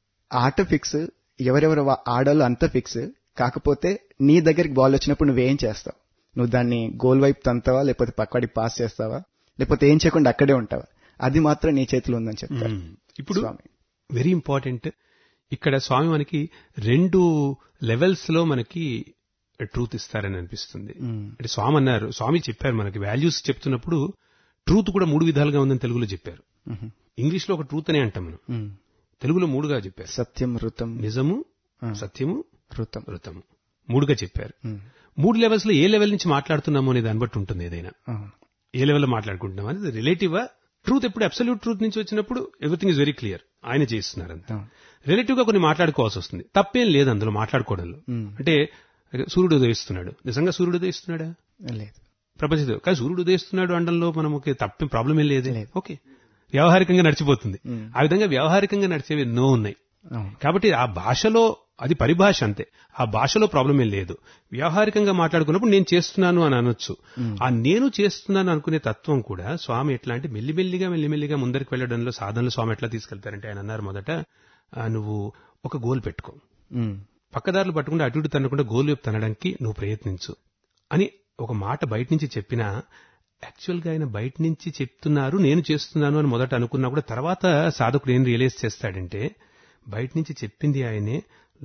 ఆట ఫిక్స్ ఎవరెవరు వా- ఆడాలో అంత ఫిక్స్ కాకపోతే నీ దగ్గరికి బాల్ వచ్చినప్పుడు నువ్వేం చేస్తావు నువ్వు దాన్ని గోల్ వైపు తంతావా లేకపోతే పక్కవాడికి పాస్ చేస్తావా లేకపోతే ఏం చేయకుండా అక్కడే ఉంటావా అది మాత్రం నీ చేతిలో ఉందని చెప్తారు ఇప్పుడు స్వామి వెరీ ఇంపార్టెంట్ ఇక్కడ స్వామి మనకి రెండు లెవెల్స్ లో మనకి ట్రూత్ ఇస్తారని అనిపిస్తుంది మ్మ్. అంటే స్వామి అన్నారు స్వామి చెప్పారు మనకి వాల్యూస్ చెప్తున్నప్పుడు ట్రూత్ కూడా మూడు విధాలుగా ఉందని తెలుగులో చెప్పారు మ్మ్. ఇంగ్లీష్ లో ఒక ట్రూత్ అనే అంటాం మనం మ్మ్. తెలుగులో మూడుగా చెప్పారు సత్యం ఋతం నిజము ఆ. సత్యము ఋతం ఋతము మూడుగా చెప్పారు మ్మ్. మూడు లెవెల్స్ లో ఏ లెవెల్ నుంచి మాట్లాడుతున్నామో అనే దాన్ని బట్టి ఉంటుంది ఏదైనా అవును ఏ లెవెల్లో మాట్లాడుకుంటున్నాం అనేది రిలేటివ్ ట్రూత్ ఎప్పుడు అబ్సల్యూట్ ట్రూత్ నుంచి వచ్చినప్పుడు ఎవ్రీథింగ్ ఇస్ వెరీ క్లియర్ ఆయన చేస్తున్నారు అంతే అవును రిలేటివ్ గా కొన్ని మాట్లాడుకోవాల్సి వస్తుంది తప్పేం లేదు అందులో మాట్లాడుకోవడంలో మ్మ్. అంటే సూర్యుడు ఉదయిస్తున్నాడు నిజంగా సూర్యుడు ఉదయిస్తున్నాడా లేదు ప్రపంచంలో కానీ సూర్యుడు ఉదయిస్తున్నాడు అనడంలో మనం ఒక తప్పేం ప్రాబ్లం ఏం లేదే లేదు. ఓకే వ్యవహారికంగా నడిచిపోతుంది మ్మ్. ఆ విధంగా వ్యవహారికంగా నడిచేవి ఎన్నో ఉన్నాయి అవును కాబట్టి ఆ భాషలో అది పరిభాష అంతే ఆ భాషలో ప్రాబ్లం ఏం లేదు వ్యవహారికంగా మాట్లాడుకున్నప్పుడు నేను చేస్తున్నాను అని అనొచ్చు ఆ నేను చేస్తున్నాను అనుకునే తత్వం కూడా స్వామి ఎట్లా అంటే మెల్లిమెల్లిగా మెల్లిమెల్లిగా ముందరికి వెళ్ళడంలో సాధనలో స్వామి ఎట్లా తీసుకెళ్తారంటే ఆయన అన్నారు మొదట ఆ, నువ్వు ఒక గోల్ పెట్టుకో మ్మ్. పక్కదారులు పట్టకుండా అటు ఇటు తనకుండా గోల్ వైపు తనడానికి నువ్వు ప్రయత్నించు అని ఒక మాట బయట నుంచి చెప్పినా యాక్చువల్ గా ఆయన బయట నుంచి చెప్తున్నారు నేను చేస్తున్నాను అని మొదట అనుకున్నా కూడా తర్వాత సాధకుడు ఏం రియలైజ్ చేస్తాడంటే బయట నుంచి చెప్పింది ఆయనే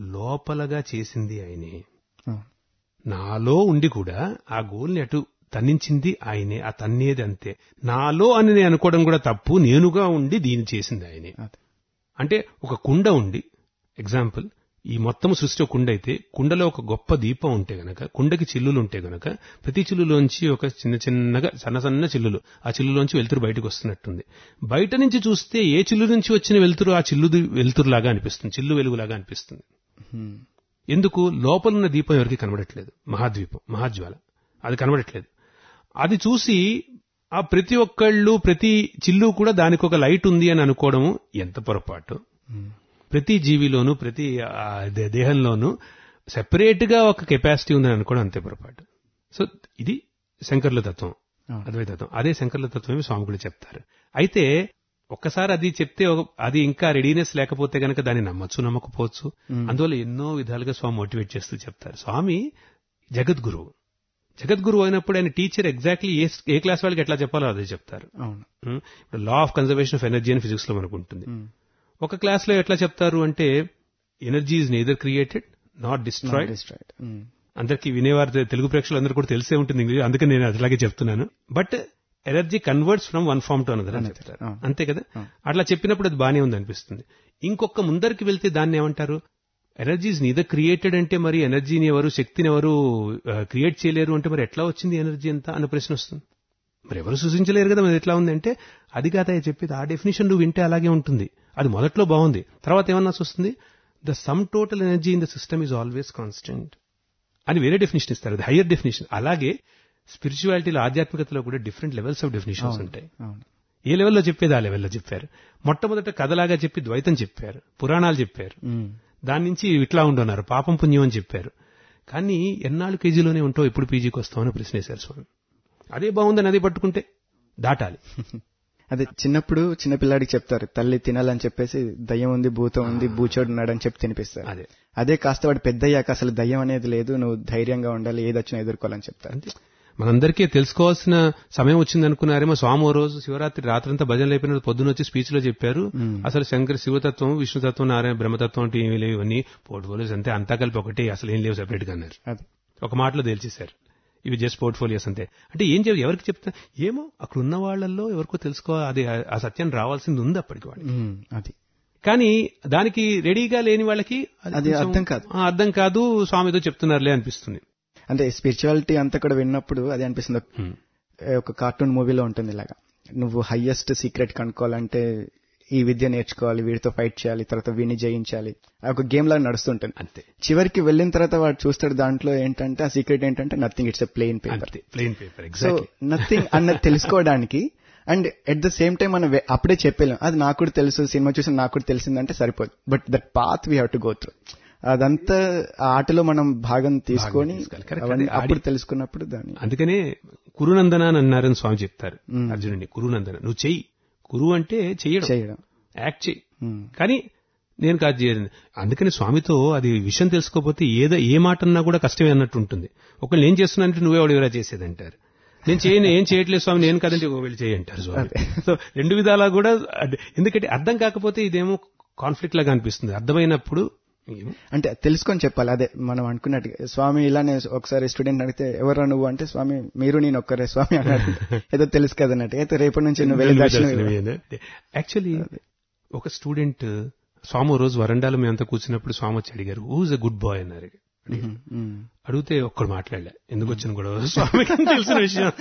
లోపలగా చేసింది ఆయనే అవును నాలో ఉండి కూడా ఆ గోల్ని అటు తన్నించింది ఆయనే ఆ తన్నేది అంతే నాలో అని నేను అనుకోవడం కూడా తప్పు నేనుగా ఉండి దీన్ని చేసింది ఆయనే అదే అంటే ఒక కుండ ఉండి ఎగ్జాంపుల్ ఈ మొత్తం సృష్టి ఒక కుండ అయితే కుండలో ఒక గొప్ప దీపం ఉంటే గనక కుండకి చిల్లులు ఉంటే గనక ప్రతి చిల్లులోంచి ఒక చిన్న చిన్నగా సన్న సన్న చిల్లులు ఆ చిల్లులోంచి వెలుతురు బయటకు వస్తున్నట్టుంది బయట నుంచి చూస్తే ఏ చిల్లు నుంచి వచ్చిన వెలుతురు ఆ చిల్లు వెలుతురులాగా అనిపిస్తుంది చిల్లు వెలుగులాగా అనిపిస్తుంది హ్మ్. ఎందుకు లోపలున్న దీపం ఎవరికి కనబడట్లేదు మహాద్వీపం మహాజ్వాల అది కనబడట్లేదు అది చూసి ఆ ప్రతి ఒక్కళ్ళు ప్రతి చిల్లు కూడా దానికి ఒక లైట్ ఉంది అని అనుకోవడము ఎంత పొరపాటు ప్రతి జీవిలోనూ ప్రతి ఆ, దే- దేహంలోనూ సెపరేట్ గా ఒక కెపాసిటీ ఉందని అనుకోవడం అంతే పొరపాటు సో ఇది శంకర్ల తత్వం అవును. అద్వైత తత్వం అదే శంకర్ల తత్వమే స్వామి కూడా చెప్తారు అయితే ఒక్కసారి అది చెప్తే ఒక- అది ఇంకా రెడీనెస్ లేకపోతే గనక దాన్ని నమ్మచ్చు నమ్మకపోవచ్చు అందువల్ల ఎన్నో విధాలుగా స్వామి మోటివేట్ చేస్తూ చెప్తారు స్వామి జగద్గురువు జగద్గురువు అయినప్పుడు ఆయన టీచర్ ఎగ్జాక్ట్లీ ఏ ఏ క్లాస్ వాళ్ళకి ఎట్లా చెప్పాలో అదే చెప్తారు అవును ఉం? ఇప్పుడు law of conservation of energy అని ఫిజిక్స్ లో మనకు ఉంటుంది హ్మ్. ఒక క్లాస్ లో ఎట్లా చెప్తారు అంటే energy is neither created not destroyed Destroyed. హ్మ్. అందరికీ వినేవారు తెలుగు ప్రేక్షకులు అందరూ కూడా తెలిసే ఉంటుంది ఇంగ్లీష్ అందుకని నేను అట్లాగే చెప్తున్నాను but energy converts from one form to another అని అంతే. చెప్తారు అవును. అంతే కదా అవును. అట్లా చెప్పినప్పుడు అది బానే ఉంది అనిపిస్తుంది ఇంకొక ముందరికి వెళ్తే దాన్ని ఏమంటారు ఎనర్జీ ఇస్ నీదర్ క్రియేటెడ్ అంటే మరి ఎనర్జీని ఎవరు శక్తిని ఎవరు క్రియేట్ చేయలేరు అంటే మరి ఎట్లా వచ్చింది ఎనర్జీ ఎంత అన్న ప్రశ్న వస్తుంది మరి ఎవరు సృష్టించలేరు కదా మరి ఎట్లా ఉందంటే అది కాదా చెప్పేది ఆ డెఫినేషన్ నువ్వు వింటే అలాగే ఉంటుంది అది మొదట్లో బాగుంది తర్వాత ఏమన్నా వస్తుంది the sum total energy in the system is always constant అని వేరే డెఫినేషన్ ఇస్తారు అది హయ్యర్ డెఫినేషన్ అలాగే స్పిరిచువాలిటీలో ఆధ్యాత్మికతలో కూడా డిఫరెంట్ లెవెల్స్ ఆఫ్ డెఫినేషన్స్ ఉంటాయి అవును ఏ లెవెల్లో చెప్పేది ఆ లెవెల్లో చెప్పారు మొట్టమొదట కథలాగా చెప్పి ద్వైతం చెప్పారు పురాణాలు చెప్పారు హ్మ్. దాని నుంచి ఇట్లా ఉండన్నారు పాపం పుణ్యం అని చెప్పారు కానీ ఎన్నాళ్ళు కేజీలోనే ఉంటావు ఎప్పుడు పీజీకి వస్తామని ప్రశ్న వేశారు స్వామి అదే బాగుందని అదే పట్టుకుంటే దాటాలి అదే చిన్నప్పుడు చిన్నపిల్లాడికి చెప్తారు తల్లి తినాలని చెప్పేసి దయ్యం ఉంది భూతం ఉంది బూచోడు ఉన్నాడు అని చెప్పి తినిపిస్తారు అదే అదే కాస్త వాడు పెద్దయ్యాక అసలు దయ్యం అనేది లేదు నువ్వు ధైర్యంగా ఉండాలి ఏది వచ్చినా ఎదుర్కోవాలని చెప్తారు అంతే మనందరికీ తెలుసుకోవాల్సిన సమయం వచ్చింది అనుకున్నారేమో స్వామి ఓ రోజు శివరాత్రి రాత్రంతా భజనలు అయిపోయిన పొద్దున వచ్చి స్పీచ్ లో చెప్పారు అసలు శంకర శివతత్వం విష్ణుతత్వం నారాయణ బ్రహ్మతత్వం అంటే ఏమీ లేవు ఇవన్నీ పోర్ట్ఫోలియోస్ అంతే అంతా కలిపి ఒకటి అసలు ఏం లేవు సెపరేట్ గా అన్నారు అది ఒక మాటలో తేల్చేశారు ఇవి జస్ట్ పోర్ట్ఫోలియోస్ అంతే అంటే ఏం చెప్పి ఎవరికి చెప్తా ఏమో అక్కడ ఉన్న వాళ్ళల్లో ఎవరికో తెలుసుకో అది ఆ- ఆ సత్యం రావాల్సింది ఉంది అప్పటికి వాళ్ళు హ్మ్. అది కానీ దానికి రెడీగా లేని వాళ్ళకి అది కొంచెం, అర్థం కాదు. ఆ, అర్థం కాదు స్వామి ఏదో చెప్తున్నారులే అనిపిస్తుంది అంటే స్పిరిచువాలిటీ అంతా కూడా విన్నప్పుడు అది అనిపిస్తుంది హ్మ్. ఏ, ఒక కార్టూన్ మూవీలో ఉంటుంది ఇలాగా నువ్వు హైయెస్ట్ సీక్రెట్ కనుక్కోవాలంటే ఈ విద్య నేర్చుకోవాలి వీడితో ఫైట్ చేయాలి తర్వాత వీడిని జయించాలి ఆ ఒక గేమ్ లాగా నడుస్తుంటుంది అంతే చివరికి వెళ్ళిన తర్వాత వాడు చూస్తాడు దాంట్లో ఏంటంటే ఆ సీక్రెట్ ఏంటంటే nothing it's a plain paper అంతే plain paper so exactly nothing అన్నది తెలుసుకోవడానికి and at the same time మనం వె- అప్పుడే చెప్పలేం అది నాకు కూడా తెలుసు సినిమా చూసి నాకు కూడా తెలిసిందంటే సరిపోదు but that path we have to go through అదంతా ఆ ఆటలో మనం భాగం తీసుకొని తీసుకోవాలి. Correct. అవన్నీ అది ఆడి- అప్పుడు తెలుసుకున్నప్పుడు దాన్ని అందుకనే కురునందన అని అన్నారని స్వామి చెప్తారు అర్జునుడిని కురునందన నువ్వు చెయ్యి కురు అంటే చెయ్యడం చేయడం యాక్ట్ చెయ్యి Hmm. కానీ నేను కాదు చేయను అందుకని స్వామితో అది విషయం తెలుసుకోకపోతే ఏదో ఏ మాట అన్నా కూడా కష్టమే అన్నట్టు ఉంటుంది ఒకళ్ళు నేను చేస్తున్నానంటే నువ్వే వాడు ఎవరా చేసేది అంటారు నేను చేయను ఏం చేయట్లేదు స్వామి నేను కాదంటే "ఓ, వెళ్ళి చేయి అంటారు స్వామి సో రెండు విధాలా కూడా అడ్- ఎందుకంటే అర్థం కాకపోతే ఇదేమో కాన్ఫ్లిక్ట్ లాగా అనిపిస్తుంది అర్థమైనప్పుడు ఏమో అంటే తెలుసుకొని చెప్పాలి అదే మనం అనుకున్నట్టు స్వామి ఇలానే ఒకసారి స్టూడెంట్ అడిగితే ఎవరా నువ్వు అంటే స్వామి మీరు నేను ఒక్కరే స్వామి అన్నట్టు ఏదో తెలుసు కదా అన్నట్టు అయితే రేపటి నుంచి నువ్వు వెళ్ళి దర్శనం ఇవ్వు. యాక్చువల్లీ ఒక స్టూడెంట్ స్వామి ఓ రోజు వరండాలో మేమంతా కూర్చున్నప్పుడు స్వామి వచ్చి అడిగారు హూజ్ అ గుడ్ బాయ్ అన్నారు మ్మ్. మ్మ్. అడిగితే ఒక్కడు మాట్లాడలే ఎందుకు వచ్చిన గొడవ స్వామికి తెలిసిన విషయం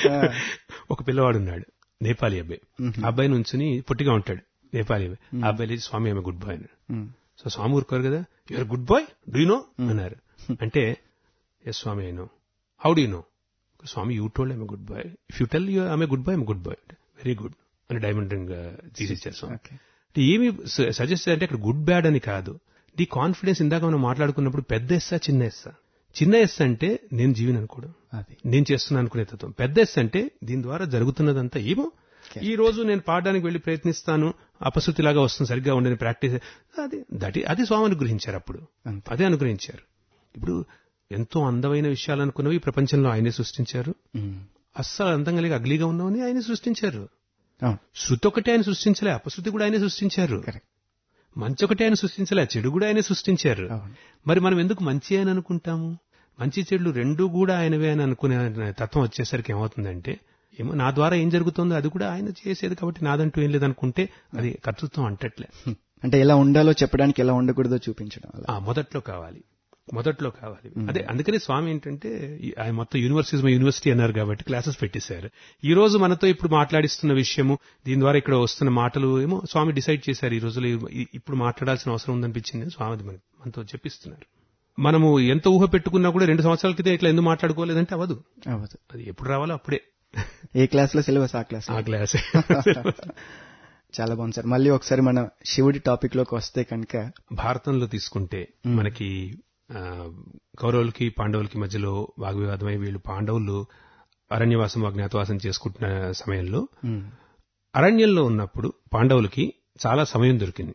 ఒక పిల్లవాడు ఉన్నాడు నేపాలి అబ్బాయి ఆ అబ్బాయి నుంచుని పొట్టిగా ఉంటాడు నేపాలి అబ్బాయి ఆ అబ్బాయి లేచి స్వామి ఆమె గుడ్ బాయ్ అన్నాడు మ్మ్. సో స్వామి ఊరుకోరు కదా your good boy do you know అన్నారు అంటే yes Swami I know how do know Swami you told I'm good boy if you tell you I'm good boy I'm good boy very good అని డైమండ్ రింగ్ తీసిచ్చారు స్వామి Okay. అంటే ఏమి సజెస్ట్ అంటే అక్కడ గుడ్ బ్యాడ్ అని కాదు ది కాన్ఫిడెన్స్ ఇందాక మనం మాట్లాడుకున్నప్పుడు పెద్ద ఎస్సా చిన్న ఎస్సా చిన్న ఎస్ అంటే నేను జీవిని అనుకోవడం అది నేను చేస్తున్నా అనుకునే తత్వం పెద్ద ఎస్ అంటే దీని ద్వారా జరుగుతున్నదంతా ఏమో ఈ రోజు నేను పాడడానికి వెళ్లి ప్రయత్నిస్తాను అపశృతిలాగా వస్తుంది సరిగ్గా ఉండని ప్రాక్టీస్ అది దట్ అది స్వామి అనుగ్రహించారు అప్పుడు అంతే. అదే అనుగ్రహించారు ఇప్పుడు ఎంతో అందమైన విషయాలు అనుకున్నవి ఈ ప్రపంచంలో ఆయనే సృష్టించారు మ్మ్. అస్సలు అందం కలిగి అగ్లీగా ఉన్నవని ఆయనే సృష్టించారు అవును శృతి ఒకటే ఆయన సృష్టించలే అపశృతి కూడా ఆయనే సృష్టించారు Correct. మంచి ఒకటే ఆయన సృష్టించలే చెడు కూడా ఆయనే సృష్టించారు అవును. మరి మనం ఎందుకు మంచి అని అనుకుంటాము మంచి చెడులు రెండూ కూడా ఆయనవే అని అనుకునే తత్వం వచ్చేసరికి ఏమవుతుందంటే ఏమో నా ద్వారా ఏం జరుగుతుందో అది కూడా ఆయన చేసేది కాబట్టి నాదంటూ ఏం లేదనుకుంటే అది కర్తృత్వం అంటట్లే అంటే ఎలా ఉండాలో చెప్పడానికి ఎలా ఉండకూడదో చూపించడం అలా ఆ మొదట్లో కావాలి మొదట్లో కావాలి అదే అందుకని స్వామి ఏంటంటే ఈ- ఆయన మొత్తం యూనివర్సిటీస్ యూనివర్సిటీ అన్నారు కాబట్టి క్లాసెస్ పెట్టేశారు ఈ రోజు మనతో ఇప్పుడు మాట్లాడిస్తున్న విషయము దీని ద్వారా ఇక్కడ వస్తున్న మాటలు ఏమో స్వామి డిసైడ్ చేశారు ఈ రోజులో ఈ- ఇప్పుడు మాట్లాడాల్సిన అవసరం ఉందనిపించింది స్వామి అది మన- మనతో చెప్పిస్తున్నారు మనము ఎంత ఊహ పెట్టుకున్నా కూడా రెండు సంవత్సరాల క్రితం ఇట్లా ఎందుకు మాట్లాడుకోలేదంటే అవ్వదు అవ్వదు అది ఎప్పుడు రావాలో అప్పుడే ఏ క్లాస్ లో సిలబస్ ఆ క్లాస్ ఆ క్లాస్ చాలా బాగుంది సార్ మళ్ళీ ఒకసారి మన శివుడి టాపిక్ లోకి వస్తే కనుక భారతంలో తీసుకుంటే మనకి ఆ, కౌరవులకి పాండవులకి మధ్యలో వాగ్వివాదమై వీళ్ళు పాండవులు అరణ్యవాసం అజ్ఞాతవాసం చేసుకుంటున్న సమయంలో అరణ్యంలో ఉన్నప్పుడు పాండవులకి చాలా సమయం దొరికింది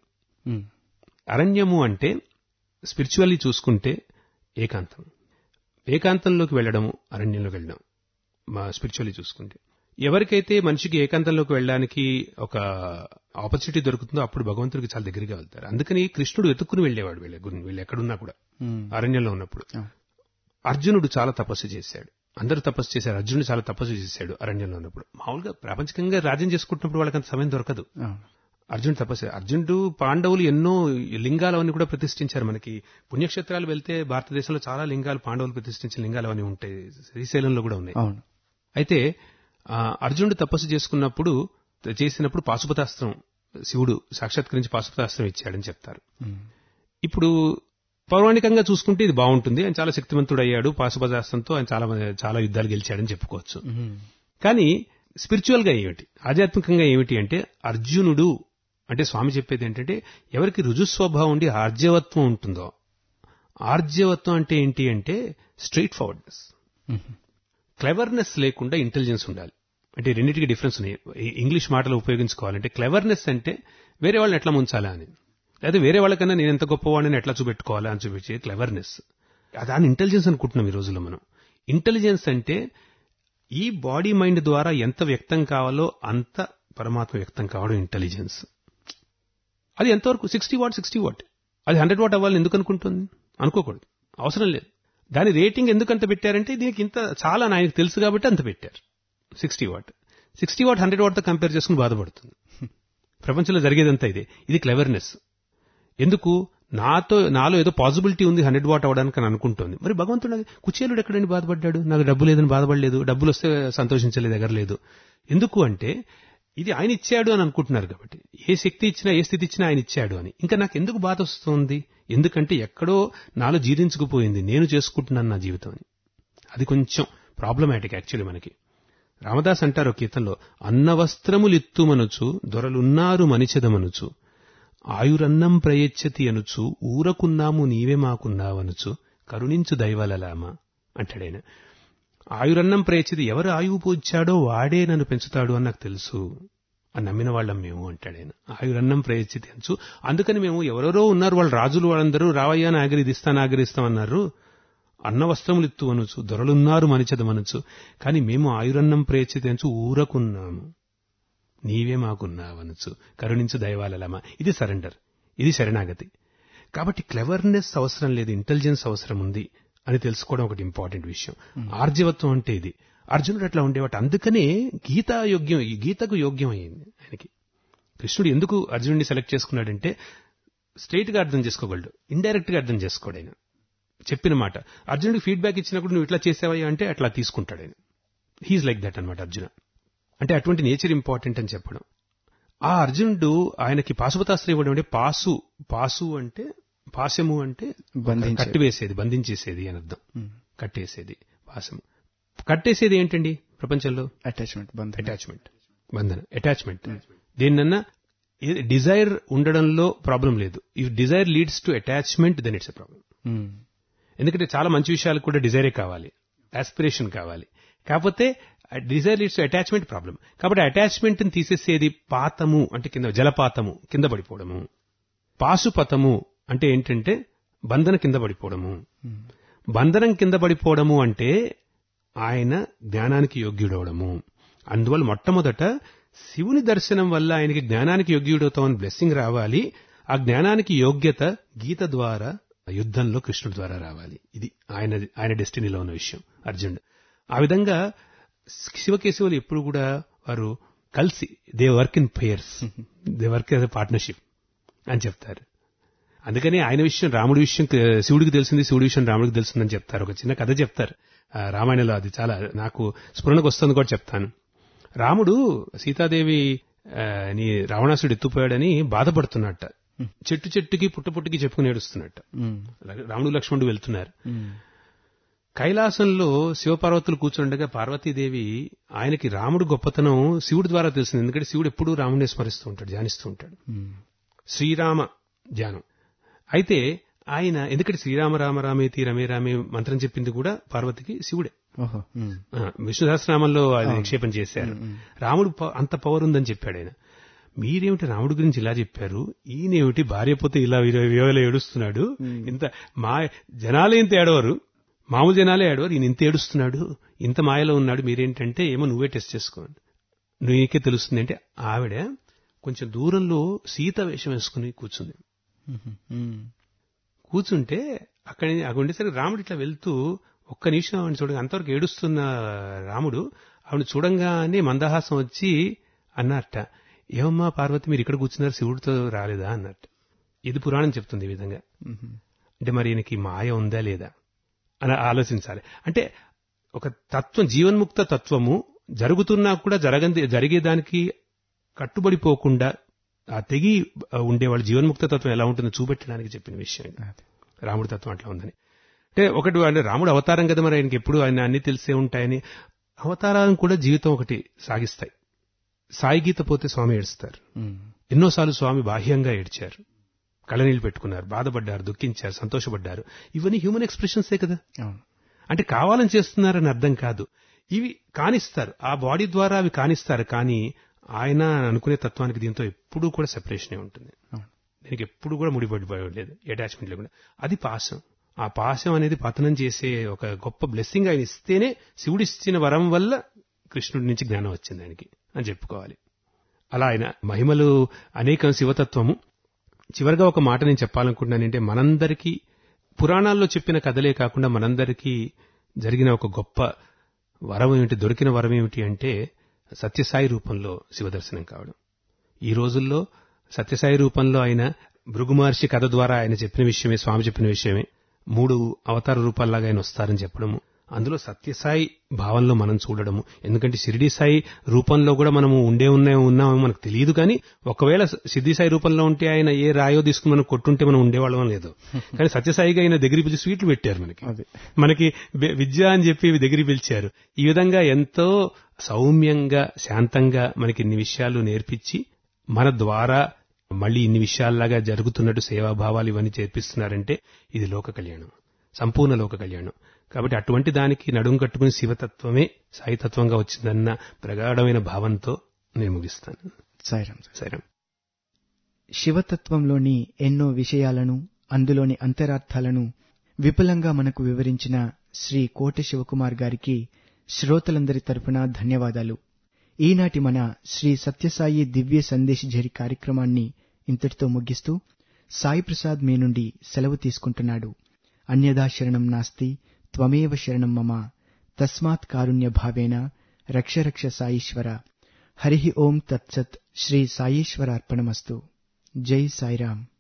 అరణ్యము అంటే స్పిరిచువల్లీ చూసుకుంటే ఏకాంతం ఏకాంతంలోకి వెళ్ళడము అరణ్యంలోకి వెళ్ళడం మా స్పిరిచువల్లీ చూసుకుంటే ఎవరికైతే మనిషికి ఏకాంతంలోకి వెళ్ళడానికి ఒక ఆపర్చునిటీ దొరుకుతుందో అప్పుడు భగవంతుడికి చాలా దగ్గరగా వెళ్తారు అందుకని కృష్ణుడు ఎత్తుక్కుని వెళ్ళేవాడు వీళ్ళ గురి వీళ్ళు ఎక్కడున్నా కూడా అరణ్యంలో ఉన్నప్పుడు అర్జునుడు చాలా తపస్సు చేశాడు అందరూ తపస్సు చేశారు అర్జునుడు చాలా తపస్సు చేశాడు అరణ్యంలో ఉన్నప్పుడు మామూలుగా ప్రాపంచికంగా రాజ్యం చేసుకుంటున్నప్పుడు వాళ్ళకి అంత సమయం దొరకదు అర్జునుడు తపస్సు అర్జునుడు పాండవులు ఎన్నో లింగాలవన్నీ కూడా ప్రతిష్ఠించారు మనకి పుణ్యక్షేత్రాలు వెళ్తే భారతదేశంలో చాలా లింగాలు పాండవులు ప్రతిష్ఠించిన లింగాలు అవన్నీ ఉంటాయి శ్రీశైలంలో కూడా ఉన్నాయి అవును అయితే ఆ, అర్జునుడు తపస్సు చేసుకున్నప్పుడు చేసినప్పుడు పాశుపతాస్త్రం శివుడు సాక్షాత్కరించి పాశుపతాస్త్రం ఇచ్చాడని చెప్తారు ఇప్పుడు పౌరాణికంగా చూసుకుంటే ఇది బాగుంటుంది ఆయన చాలా శక్తివంతుడు అయ్యాడు పాశుపతాస్త్రంతో ఆయన చాలా చాలా యుద్ధాలు గెలిచాడని చెప్పుకోవచ్చు కానీ స్పిరిచువల్ గా ఏమిటి ఆధ్యాత్మికంగా ఏమిటి అంటే అర్జునుడు అంటే స్వామి చెప్పేది ఏంటంటే ఎవరికి రుజుస్వభావం ఉండి ఆర్జవత్వం ఉంటుందో ఆర్జవత్వం అంటే ఏంటి అంటే స్ట్రైట్ ఫార్వర్డ్నెస్ క్లెవర్నెస్ లేకుండా ఇంటెలిజెన్స్ ఉండాలి అంటే రెండింటికి డిఫరెన్స్ ఉన్నాయి ఈ- ఇంగ్లీష్ మాటలు ఉపయోగించుకోవాలంటే క్లెవర్నెస్ అంటే వేరే వాళ్ళని ఎట్లా ముంచాలా అని లేదా వేరే వాళ్ళకన్నా నేను ఎంత గొప్పవాడిని ఎట్లా చూపెట్టుకోవాలా అని చూపించే క్లెవర్నెస్ దాని ఇంటెలిజెన్స్ అనుకుంటున్నాం ఈ రోజుల్లో మనం ఇంటెలిజెన్స్ అంటే ఈ బాడీ మైండ్ ద్వారా ఎంత వ్యక్తం కావాలో అంత పరమాత్మ వ్యక్తం కావడం ఇంటెలిజెన్స్ అది ఎంతవరకు సిక్స్టీ వాట్ సిక్స్టీ వాట్ అది హండ్రెడ్ వాట్ అవ్వాలని ఎందుకు అనుకుంటుంది అనుకోకూడదు అవసరం లేదు దాని రేటింగ్ ఎందుకు అంత పెట్టారంటే దీనికి ఇంత చాలా అని ఆయనకు తెలుసు కాబట్టి అంత పెట్టారు sixty watt sixty watt hundred వాట్తో కంపేర్ చేసుకుని బాధపడుతుంది ప్రపంచంలో జరిగేదంతా ఇదే ఇది క్లెవర్నెస్ ఎందుకు నాతో నాలో ఏదో పాసిబిలిటీ ఉంది హండ్రెడ్ వాట్ అవ్వడానికి అని అనుకుంటోంది మరి భగవంతుడు నాకు కుచేలుడు ఎక్కడని బాధపడ్డాడు నాకు డబ్బు లేదని బాధపడలేదు డబ్బులు వస్తే సంతోషించలేదు ఎగరలేదు ఎందుకు అంటే ఇది ఆయన ఇచ్చాడు అని అనుకుంటున్నారు కాబట్టి ఏ శక్తి ఇచ్చినా ఏ స్థితి ఇచ్చినా ఆయన ఇచ్చాడు అని ఇంకా నాకు ఎందుకు బాధ వస్తుంది ఎందుకంటే ఎక్కడో నాలో జీర్ణించుకుపోయింది నేను చేసుకుంటున్నాను నా జీవితం అని అది కొంచెం ప్రాబ్లమాటిక్ యాక్చువల్లీ మనకి రామదాస్ అంటారు ఒక కీర్తనలో అన్నవస్త్రములిత్తుమనుచు దొరలున్నారు మనిచెదమనుచు ఆయురన్నం ప్రయచ్చతి అనుచు ఊరకున్నాము నీవే మాకున్నావనుచు కరుణించు దైవలలామా అంటాడాయన ఆయురన్నం ప్రయచ్చతి ఎవరు ఆయువు పూచాడో వాడే నన్ను పెంచుతాడు అని నాకు తెలుసు అని నమ్మిన వాళ్ళం మేము అంటాడాయన ఆయురన్నం ప్రయచ్చితి అనొచ్చు అందుకని మేము ఎవరెవరో ఉన్నారు వాళ్ళు రాజులు వాళ్ళందరూ రావయ్యా అని ఆగరిదిస్తాను ఆగరిస్తామన్నారు అన్న వస్త్రములు ఇత్తు అనొచ్చు దొరలున్నారు మనిచెదమనొచ్చు కానీ మేము ఆయురన్నం ప్రయచ్చితి అనొచ్చు ఊరకున్నాము నీవే మాకున్నావనొచ్చు కరుణించు దైవాలలమా ఇది సరెండర్ ఇది శరణాగతి కాబట్టి క్లెవర్నెస్ అవసరం లేదు ఇంటెలిజెన్స్ అవసరం ఉంది అని తెలుసుకోవడం ఒకటి ఇంపార్టెంట్ విషయం ఆర్జవత్వం అంటే ఇది అర్జునుడు అట్లా ఉండేవాట అందుకనే గీతా యోగ్యం ఈ గీతకు యోగ్యం అయింది ఆయనకి కృష్ణుడు ఎందుకు అర్జునుడిని సెలెక్ట్ చేసుకున్నాడంటే స్ట్రైట్ గా అర్థం చేసుకోగలడు ఇండైరెక్ట్ గా అర్థం చేసుకోడు ఆయన చెప్పిన మాట అర్జునుడికి ఫీడ్బ్యాక్ ఇచ్చినప్పుడు నువ్వు ఇట్లా చేసావయ్యా అంటే అట్లా తీసుకుంటాడు ఆయన హీఈస్ లైక్ దట్ అనమాట అర్జున అంటే అటువంటి నేచర్ ఇంపార్టెంట్ అని చెప్పడం ఆ అర్జునుడు ఆయనకి పాశుపతాస్త్రం ఇవ్వడం అంటే పాసు పాసు అంటే పాశము అంటే బంధించేది. కట్టివేసేది బంధించేసేది అని అర్థం కట్టేసేది పాశము కట్టేసేది ఏంటండి ప్రపంచంలో అటాచ్మెంట్ బంధం అటాచ్మెంట్ బంధన అటాచ్మెంట్ దేన్నన్నా డిజైర్ ఉండడంలో ప్రాబ్లం లేదు if desire leads to attachment then it's a problem hmm. ఎందుకంటే చాలా మంచి విషయాలకు కూడా డిజైరే కావాలి ఆస్పిరేషన్ కావాలి కాకపోతే desire leads to attachment problem కాబట్టి అటాచ్మెంట్ ని తీసేసేది పాతము అంటే కింద జలపాతము కింద పడిపోవడము పాశుపతము అంటే ఏంటంటే బంధన కింద పడిపోవడము బంధనం కింద పడిపోవడము అంటే ఆయన జ్ఞానానికి యోగ్యుడవడము అందువల్ల మొట్టమొదట శివుని దర్శనం వల్ల ఆయనకి జ్ఞానానికి యోగ్యుడవుతామని బ్లెస్సింగ్ రావాలి ఆ జ్ఞానానికి యోగ్యత గీత ద్వారా యుద్ధంలో కృష్ణుడి ద్వారా రావాలి ఇది ఆయన ఆయన డెస్టినీలో ఉన్న విషయం అర్జునుడు ఆ విధంగా శివకేశవులు ఎప్పుడు కూడా వారు కలిసి they work in pairs they work as partnership అని చెప్తారు అందుకని ఆయన విషయం రాముడి విషయం క- శివుడికి తెలిసింది శివుడి విషయం రాముడికి తెలిసిందని చెప్తారు ఒక చిన్న కథ చెప్తారు ఆ, రామాయణంలో అది చాలా నాకు స్ఫురణకు వస్తుంది కూడా చెప్తాను రాముడు సీతాదేవి ఆ, ని రావణాసుడు ఎత్తుపోయాడని బాధపడుతున్నట్ట చెట్టు చెట్టుకి పుట్ట పుట్టుకి చెప్పుకుని ఏడుస్తున్నట్ట ఉమ్, రాముడు లక్ష్మణుడు వెళ్తున్నారు ఉమ్, కైలాసంలో శివపార్వతులు కూర్చుండగా పార్వతీదేవి ఆయనకి రాముడు గొప్పతనం శివుడి ద్వారా తెలిసింది ఎందుకంటే శివుడు ఎప్పుడూ రాముడిని స్మరిస్తూ ఉంటాడు ధ్యానిస్తూ ఉంటాడు ఉమ్, శ్రీరామ ధ్యానం అయితే ఆయన ఎందుకంటే శ్రీరామ రామ రామేతి రమే రామే మంత్రం చెప్పింది కూడా పార్వతికి శివుడే ఓహో ఉమ్, ఆ, విష్ణు సహస్రనామంలో అది నిక్షేపం చేశారు రాముడు ప- అంత పవర్ ఉందని చెప్పాడు ఆయన మీరేమిటి రాముడి గురించి ఇలా చెప్పారు ఈయనేమిటి భార్య పోతే ఇలా వేవేలా ఏడుస్తున్నాడు ఇంత మా జనాలే ఇంత ఏడవరు మామూలు జనాలే ఏడవరు ఈయన ఇంత ఏడుస్తున్నాడు ఇంత మాయలో ఉన్నాడు మీరేంటంటే ఏమో నువ్వే టెస్ట్ చేసుకోండి నీకే తెలుస్తుంది అంటే ఆవిడ కొంచెం దూరంలో సీత వేషం వేసుకుని కూర్చుంది ఉమ్, ఉమ్, కూర్చుంటే అక్కడి అక్కడ ఉండేసరికి రాముడు ఇట్లా వెళ్తూ ఒక్క నిమిషం ఆవిడ చూడగా అంతవరకు ఏడుస్తున్న రాముడు ఆవిడ చూడంగానే మందహాసం వచ్చి అన్నట్ట ఏమమ్మా పార్వతి మీరు ఇక్కడ కూర్చున్నారు శివుడితో రాలేదా అన్నట్టు ఇది పురాణం చెప్తుంది ఈ విధంగా ఉమ్, అంటే మరి ఈయనకి మాయ ఉందా లేదా అని ఆలోచించాలి అంటే ఒక తత్వం జీవన్ముక్త తత్వము జరుగుతున్నా కూడా జరగంది జరిగేదానికి కట్టుబడిపోకుండా ఆ తెగి ఉండేవాళ్ళు జీవన్ముక్త తత్వం ఎలా ఉంటుందో చూపెట్టడానికి చెప్పిన విషయం ఇది. అదే. రాముడి తత్వం అట్లా ఉందని అంటే ఒకటి అంటే రాముడు అవతారం కదా మరి ఆయనకి ఎప్పుడు ఆయన అన్ని తెలిసే ఉంటాయని అవతారాలను కూడా జీవితం ఒకటి సాగిస్తాయి సాయి గీత పోతే స్వామి ఏడుస్తారు ఉమ్, ఎన్నోసార్లు స్వామి బాహ్యంగా ఏడ్చారు కళ్ళనీళ్ళు పెట్టుకున్నారు బాధపడ్డారు దుఃఖించారు సంతోషపడ్డారు ఇవన్నీ హ్యూమన్ ఎక్స్ప్రెషన్సే కదా అవును అంటే కావాలని చేస్తున్నారని అర్థం కాదు ఇవి కానిస్తారు ఆ బాడీ ద్వారా అవి కానిస్తారు కానీ ఆయన అనుకునే తత్వానికి దీంతో ఎప్పుడూ కూడా సెపరేషనే ఉంటుంది అవును దీనికి ఎప్పుడు కూడా ముడిపడిపోలేదు అటాచ్మెంట్ లేకుండా అది పాశం ఆ పాశం అనేది పతనం చేసే ఒక గొప్ప బ్లెస్సింగ్ ఆయన ఇస్తేనే శివుడు ఇచ్చిన వరం వల్ల కృష్ణుడి నుంచి జ్ఞానం వచ్చింది ఆయనకి అని చెప్పుకోవాలి అలా ఆయన మహిమలు అనేకం శివతత్వము చివరిగా ఒక మాట నేను చెప్పాలనుకుంటున్నానంటే మనందరికీ పురాణాల్లో చెప్పిన కథలే కాకుండా మనందరికీ జరిగిన ఒక గొప్ప వరం ఏమిటి దొరికిన వరం ఏమిటి అంటే సత్యసాయి రూపంలో శివదర్శనం కావడం ఈ రోజుల్లో సత్యసాయి రూపంలో ఆయన భృగు మహర్షి కథ ద్వారా ఆయన చెప్పిన విషయమే స్వామి చెప్పిన విషయమే మూడు అవతార రూపాల్లాగా ఆయన వస్తారని చెప్పడము అందులో సత్యసాయి భావంలో మనం చూడడము ఎందుకంటే షిరిడి సాయి రూపంలో కూడా మనము ఉండే ఉన్నా ఉన్నామో మనకు తెలియదు కానీ ఒకవేళ సిద్ధి సాయి రూపంలో ఉంటే ఆయన ఏ రాయో తీసుకుని మనం కొట్టుంటే మనం ఉండేవాళ్ళం లేదు కానీ సత్యసాయిగా ఆయన దగ్గరికి పిలిచి స్వీట్లు పెట్టారు మనకి అదే మనకి బె- విద్య అని చెప్పి ఇవి దగ్గరికి పిలిచారు ఈ విధంగా ఎంతో సౌమ్యంగా శాంతంగా మనకి ఇన్ని విషయాలు నేర్పించి మన ద్వారా మళ్ళీ ఇన్ని విషయాల్లాగా జరుగుతున్నట్టు సేవాభావాలు ఇవన్నీ చేర్పిస్తున్నారంటే ఇది లోక కళ్యాణం సంపూర్ణ లోక కళ్యాణం కాబట్టి అటువంటి దానికి నడుం కట్టుకుని శివతత్వమే సాయితత్వంగా వచ్చిందన్న ప్రగాఢమైన భావంతో నేను ముగిస్తాను సాయిరామ్ సరే శివతత్వంలోని ఎన్నో విషయాలను అందులోని అంతరార్థాలను విపులంగా మనకు వివరించిన శ్రీ కోట శివకుమార్ గారికి శ్రోతలందరి తరపున ధన్యవాదాలు ఈనాటి మన శ్రీ సత్యసాయి దివ్య సందేశ్ జరి కార్యక్రమాన్ని ఇంతటితో ముగిస్తూ సాయి ప్రసాద్ మీ నుండి సెలవు తీసుకుంటున్నాడు అన్యదా శరణం నాస్తి త్వమేవ శరణం మమ తస్మాత్ కారుణ్య భావేన రక్ష రక్ష సాయీశ్వర హరి ఓం తత్సత్ శ్రీ సాయీశ్వరార్పణమస్తు జై సాయిరామ్